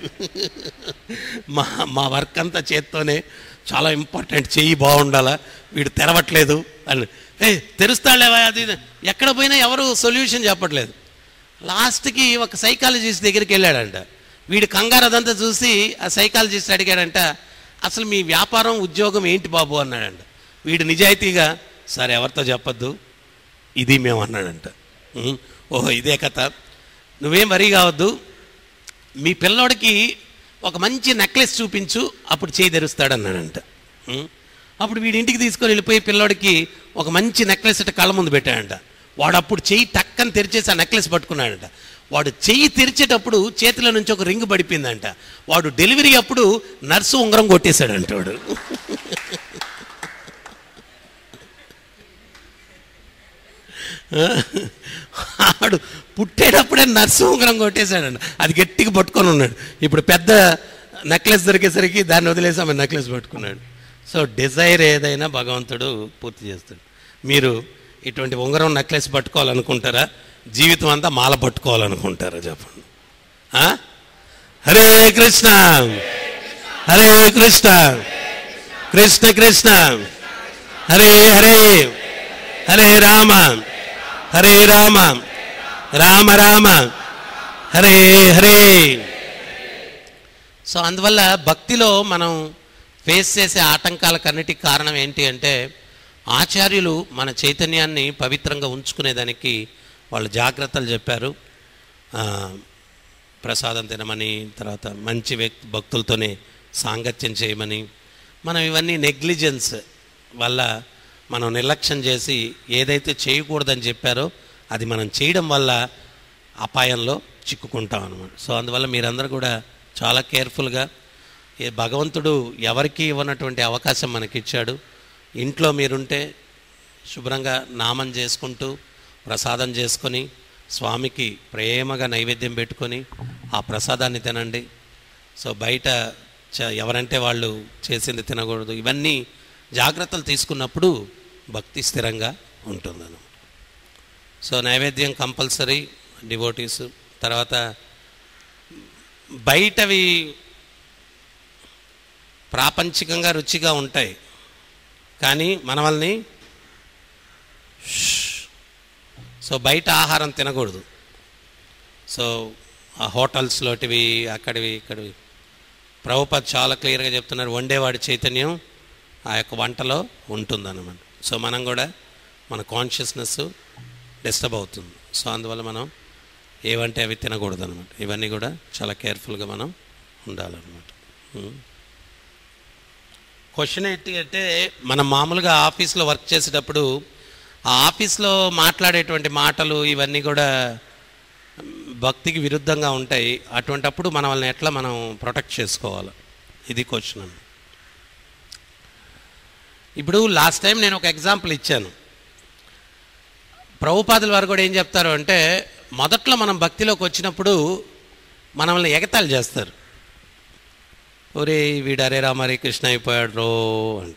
మా మా వర్క్ అంతా చేత్తోనే చాలా ఇంపార్టెంట్ చెయ్యి బాగుండాలా వీడు తెరవట్లేదు అని ఏ తెరుస్తాడులేవా అది ఇది." ఎక్కడ పోయినా ఎవరు సొల్యూషన్ చెప్పట్లేదు లాస్ట్కి ఒక సైకాలజిస్ట్ దగ్గరికి వెళ్ళాడంట వీడు కంగారు అదంతా చూసి ఆ సైకాలజిస్ట్ అడిగాడంట అసలు మీ వ్యాపారం ఉద్యోగం ఏంటి బాబు అన్నాడంట వీడు నిజాయితీగా సరే ఎవరితో చెప్పొద్దు ఇది మేము అన్నాడంట "ఉం, ఓహో ఇదే కథ నువ్వేం వరి కావద్దు మీ పిల్లోడికి ఒక మంచి నెక్లెస్ చూపించు అప్పుడు చేయి తెరుస్తాడు అన్నాడంట ఉం? అప్పుడు వీడి ఇంటికి తీసుకొని వెళ్ళిపోయి పిల్లోడికి ఒక మంచి నెక్లెస్ ఇట్ట కళ్ళ ముందు పెట్టాడంట వాడు అప్పుడు చెయ్యి టక్కని తెరిచేసి ఆ నెక్లెస్ పట్టుకున్నాడంట వాడు చెయ్యి తెరిచేటప్పుడు చేతిలో నుంచి ఒక రింగ్ పడిపోయిందంట వాడు డెలివరీ అప్పుడు నర్సు ఉంగరం కొట్టేశాడంట వాడు ఆడు పుట్టేటప్పుడే నర్సు ఉంగరం కొట్టేశాడండి అది గట్టిగా పట్టుకొని ఉన్నాడు ఇప్పుడు పెద్ద నెక్లెస్ దొరికేసరికి దాన్ని వదిలేసి ఆమె నెక్లెస్ పట్టుకున్నాడు సో డిజైర్ ఏదైనా భగవంతుడు పూర్తి చేస్తాడు మీరు ఇటువంటి ఉంగరం నెక్లెస్ పట్టుకోవాలనుకుంటారా జీవితం అంతా మాల పట్టుకోవాలనుకుంటారా చెప్పండి ఆ? హరే కృష్ణ హరే కృష్ణ కృష్ణ కృష్ణ హరే హరే హరే రామ హరే రామ రామ రామ హరే హరే సో అందువల్ల భక్తిలో మనం ఫేస్ చేసే ఆటంకాలకన్నిటికి కారణం ఏంటి అంటే ఆచార్యులు మన చైతన్యాన్ని పవిత్రంగా ఉంచుకునేదానికి వాళ్ళు జాగ్రత్తలు చెప్పారు ఆ, ప్రసాదం తినమని తర్వాత మంచి వ్యక్తి భక్తులతోనే సాంగత్యం చేయమని మనం ఇవన్నీ నెగ్లిజెన్స్ వల్ల మనం నిర్లక్ష్యం చేసి ఏదైతే చేయకూడదని చెప్పారో అది మనం చేయడం వల్ల అపాయంలో చిక్కుకుంటాం అనమాట సో అందువల్ల మీరందరూ కూడా చాలా కేర్ఫుల్గా ఏ భగవంతుడు ఎవరికి ఇవ్వనటువంటి అవకాశం మనకిచ్చాడు ఇంట్లో మీరుంటే శుభ్రంగా నామం చేసుకుంటూ ప్రసాదం చేసుకొని స్వామికి ప్రేమగా నైవేద్యం పెట్టుకొని ఆ ప్రసాదాన్ని తినండి సో బయట చ- ఎవరంటే వాళ్ళు చేసింది తినకూడదు ఇవన్నీ జాగ్రత్తలు తీసుకున్నప్పుడు భక్తి స్థిరంగా ఉంటుందన్నమాట సో నైవేద్యం కంపల్సరీ డివోటీస్ తర్వాత బయటవి ప్రాపంచికంగా రుచిగా ఉంటాయి కానీ మనవల్ని సో బయట ఆహారం తినకూడదు సో ఆ హోటల్స్లోటివి అక్కడివి ఇక్కడివి ప్రభుపాద్ చాలా క్లియర్గా చెప్తున్నారు వండేవాడి చైతన్యం ఆ యొక్క వంటలో ఉంటుందన్నమాట సో మనం కూడా మన కాన్షియస్నెస్ డిస్టర్బ్ అవుతుంది సో అందువల్ల మనం ఏవంటే అవి తినకూడదు అనమాట ఇవన్నీ కూడా చాలా కేర్ఫుల్గా మనం ఉండాలన్నమాట క్వశ్చన్ ఏంటి అంటే మనం మామూలుగా ఆఫీస్లో వర్క్ చేసేటప్పుడు ఆ ఆఫీస్లో మాట్లాడేటువంటి మాటలు ఇవన్నీ కూడా భక్తికి విరుద్ధంగా ఉంటాయి అటువంటప్పుడు మన వాళ్ళని ఎట్లా మనం ప్రొటెక్ట్ చేసుకోవాలి ఇది క్వశ్చన్ అండి ఇప్పుడు లాస్ట్ టైం నేను ఒక ఎగ్జాంపుల్ ఇచ్చాను ప్రభుపాదుల వారు కూడా ఏం చెప్తారు అంటే మొదట్లో మనం భక్తిలోకి వచ్చినప్పుడు మనల్ని ఎగతాళి చేస్తారు ఒరే వీడు హరే రామ హరే కృష్ణ అయిపోయాడు రో అంట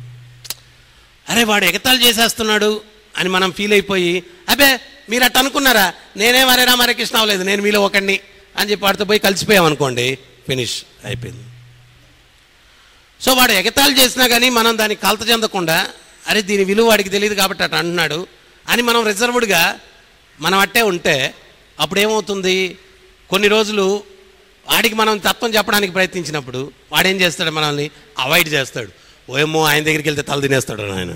అరే వాడు ఎగతాళి చేసేస్తున్నాడు అని మనం ఫీల్ అయిపోయి అబ్బే మీరు అట్ట అనుకున్నారా నేనేం హరే రామ హరే కృష్ణ అవ్వలేదు నేను మీలో ఒకడిని అని చెప్పి వాడితో పోయి కలిసిపోయాం అనుకోండి ఫినిష్ అయిపోయింది సో వాడు ఎగతాళి చేసినా కానీ మనం దానికి కలత చెందకుండా అరే దీని విలువ వాడికి తెలియదు కాబట్టి అట్లా అంటున్నాడు అని మనం రిజర్వ్డ్గా మనం అట్టే ఉంటే అప్పుడు ఏమవుతుంది కొన్ని రోజులు వాడికి మనం తత్వం చెప్పడానికి ప్రయత్నించినప్పుడు వాడేం చేస్తాడు మనల్ని అవాయిడ్ చేస్తాడు ఓయేమో ఆయన దగ్గరికి వెళ్తే తల తినేస్తాడు ఆయన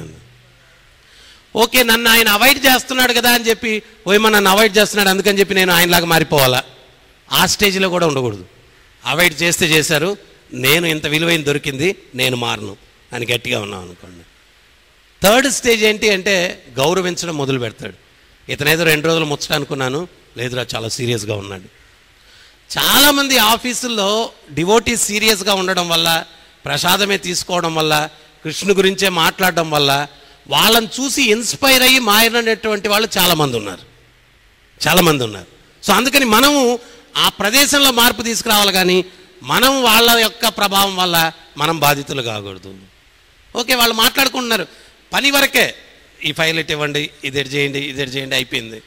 ఓకే నన్ను ఆయన అవాయిడ్ చేస్తున్నాడు కదా అని చెప్పి ఓయేమో నన్ను అవాయిడ్ చేస్తున్నాడు అందుకని చెప్పి నేను ఆయనలాగా మారిపోవాలా ఆ స్టేజ్లో కూడా ఉండకూడదు అవాయిడ్ చేస్తే చేశారు నేను ఇంత విలువైన దొరికింది నేను మారను అని గట్టిగా ఉన్నాం అనుకోండి థర్డ్ స్టేజ్ ఏంటి అంటే గౌరవించడం మొదలు పెడతాడు ఇతనేదో రెండు రోజులు ముచ్చట అనుకున్నాను లేదురా చాలా సీరియస్గా ఉన్నాడు చాలామంది ఆఫీసుల్లో డివోటీ సీరియస్గా ఉండడం వల్ల ప్రసాదమే తీసుకోవడం వల్ల కృష్ణు గురించే మాట్లాడడం వల్ల వాళ్ళని చూసి ఇన్స్పైర్ అయ్యి మారినటువంటి వాళ్ళు చాలామంది ఉన్నారు చాలామంది ఉన్నారు సో అందుకని మనము ఆ ప్రదేశంలో మార్పు తీసుకురావాలి కానీ మనం వాళ్ళ యొక్క ప్రభావం వల్ల మనం బాధితులు కాకూడదు ఓకే వాళ్ళు మాట్లాడుకుంటున్నారు పని వరకే ఈ ఫైల్ ఇటు ఇవ్వండి ఇది ఇటు చేయండి ఇది ఇటు చేయండి అయిపోయింది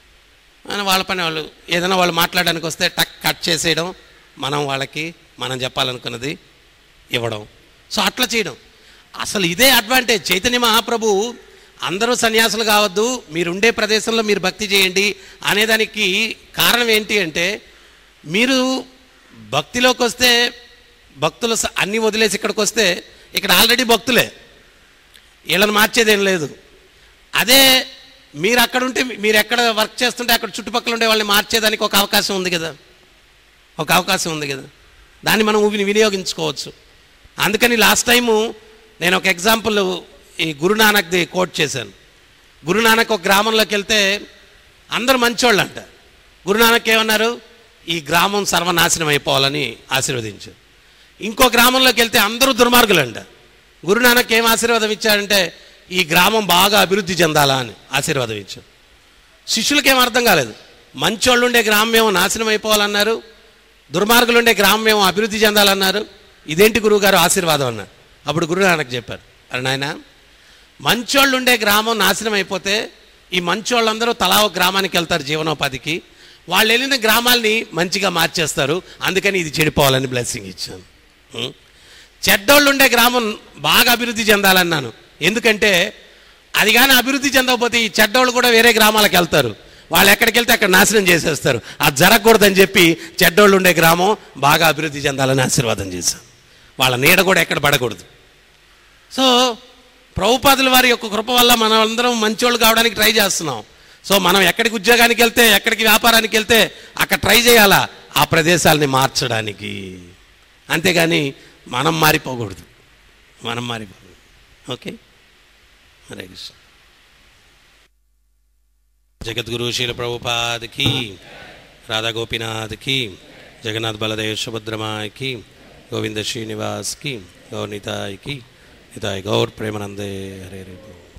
అని వాళ్ళ పని వాళ్ళు ఏదైనా వాళ్ళు మాట్లాడడానికి వస్తే టక్ కట్ చేసేయడం మనం వాళ్ళకి మనం చెప్పాలనుకున్నది ఇవ్వడం సో అట్లా చేయడం అసలు ఇదే అడ్వాంటేజ్ చైతన్య మహాప్రభు అందరూ సన్యాసులు కావద్దు మీరు ఉండే ప్రదేశంలో మీరు భక్తి చేయండి అనేదానికి కారణం ఏంటి అంటే మీరు భక్తిలోకి వస్తే భక్తులు స- అన్నీ వదిలేసి ఇక్కడికి వస్తే ఇక్కడ ఆల్రెడీ భక్తులే వీళ్ళని మార్చేదేం లేదు అదే మీరు అక్కడ ఉంటే మీరు ఎక్కడ వర్క్ చేస్తుంటే అక్కడ చుట్టుపక్కల ఉండే వాళ్ళని మార్చేదానికి ఒక అవకాశం ఉంది కదా ఒక అవకాశం ఉంది కదా దాన్ని మనం ఊపిని వినియోగించుకోవచ్చు అందుకని లాస్ట్ టైము నేను ఒక ఎగ్జాంపుల్ ఈ గురునానక్ది కోట్ చేశాను గురునానక్ ఒక గ్రామంలోకి వెళ్తే అందరూ మంచోళ్ళు అంట గురునానక్ ఏమన్నారు ఈ గ్రామం సర్వనాశనం అయిపోవాలని ఆశీర్వదించారు ఇంకో గ్రామంలోకి వెళ్తే అందరూ దుర్మార్గులు అంట గురునానక్ ఏం ఆశీర్వాదం ఇచ్చాడంటే ఈ గ్రామం బాగా అభివృద్ధి చెందాలా అని ఆశీర్వాదం ఇచ్చాడు శిష్యులకేం అర్థం కాలేదు మంచోళ్ళు ఉండే గ్రామం ఏమో నాశనం అయిపోవాలన్నారు దుర్మార్గులు ఉండే గ్రామం ఏమో అభివృద్ధి చెందాలన్నారు ఇదేంటి గురువుగారు ఆశీర్వాదం అన్నారు అప్పుడు గురునానక్ చెప్పారు అరే నాయన మంచోళ్ళు ఉండే గ్రామం నాశనం అయిపోతే ఈ మంచోళ్ళందరూ తలా ఒక గ్రామానికి వెళ్తారు జీవనోపాధికి వాళ్ళు వెళ్ళిన గ్రామాల్ని మంచిగా మార్చేస్తారు అందుకని ఇది చెడిపోవాలని బ్లెస్సింగ్ ఇచ్చాను ఉం? చెడ్డోళ్ళు ఉండే గ్రామం బాగా అభివృద్ధి చెందాలన్నాను ఎందుకంటే అది కానీ అభివృద్ధి చెందకపోతే ఈ చెడ్డోళ్ళు కూడా వేరే గ్రామాలకు వెళ్తారు వాళ్ళు ఎక్కడికి వెళ్తే అక్కడ నాశనం చేసేస్తారు అది జరగకూడదని చెప్పి చెడ్డోళ్ళు ఉండే గ్రామం బాగా అభివృద్ధి చెందాలని ఆశీర్వాదం చేశాం వాళ్ళ నీడ కూడా ఎక్కడ పడకూడదు సో ప్రభుపాదుల వారి యొక్క కృప వల్ల మనం అందరం మంచోళ్ళు కావడానికి ట్రై చేస్తున్నాం సో మనం ఎక్కడికి ఉద్యోగానికి వెళ్తే ఎక్కడికి వ్యాపారానికి వెళ్తే అక్కడ ట్రై చేయాలా ఆ ప్రదేశాలని మార్చడానికి అంతేగాని మనం మారిపోకూడదు మనం మారిపోకూడదు ఓకే హరే కృష్ణ జగద్గురు శీల ప్రభుపాదకి రాధా గోపీనాథ్కి జగన్నాథ్ బలదేవ్ సుభద్రమాకి గోవింద శ్రీనివాస్కి గౌర్ నితాయ్కి నితాయ్ గౌర్ ప్రేమనందే హరే హరే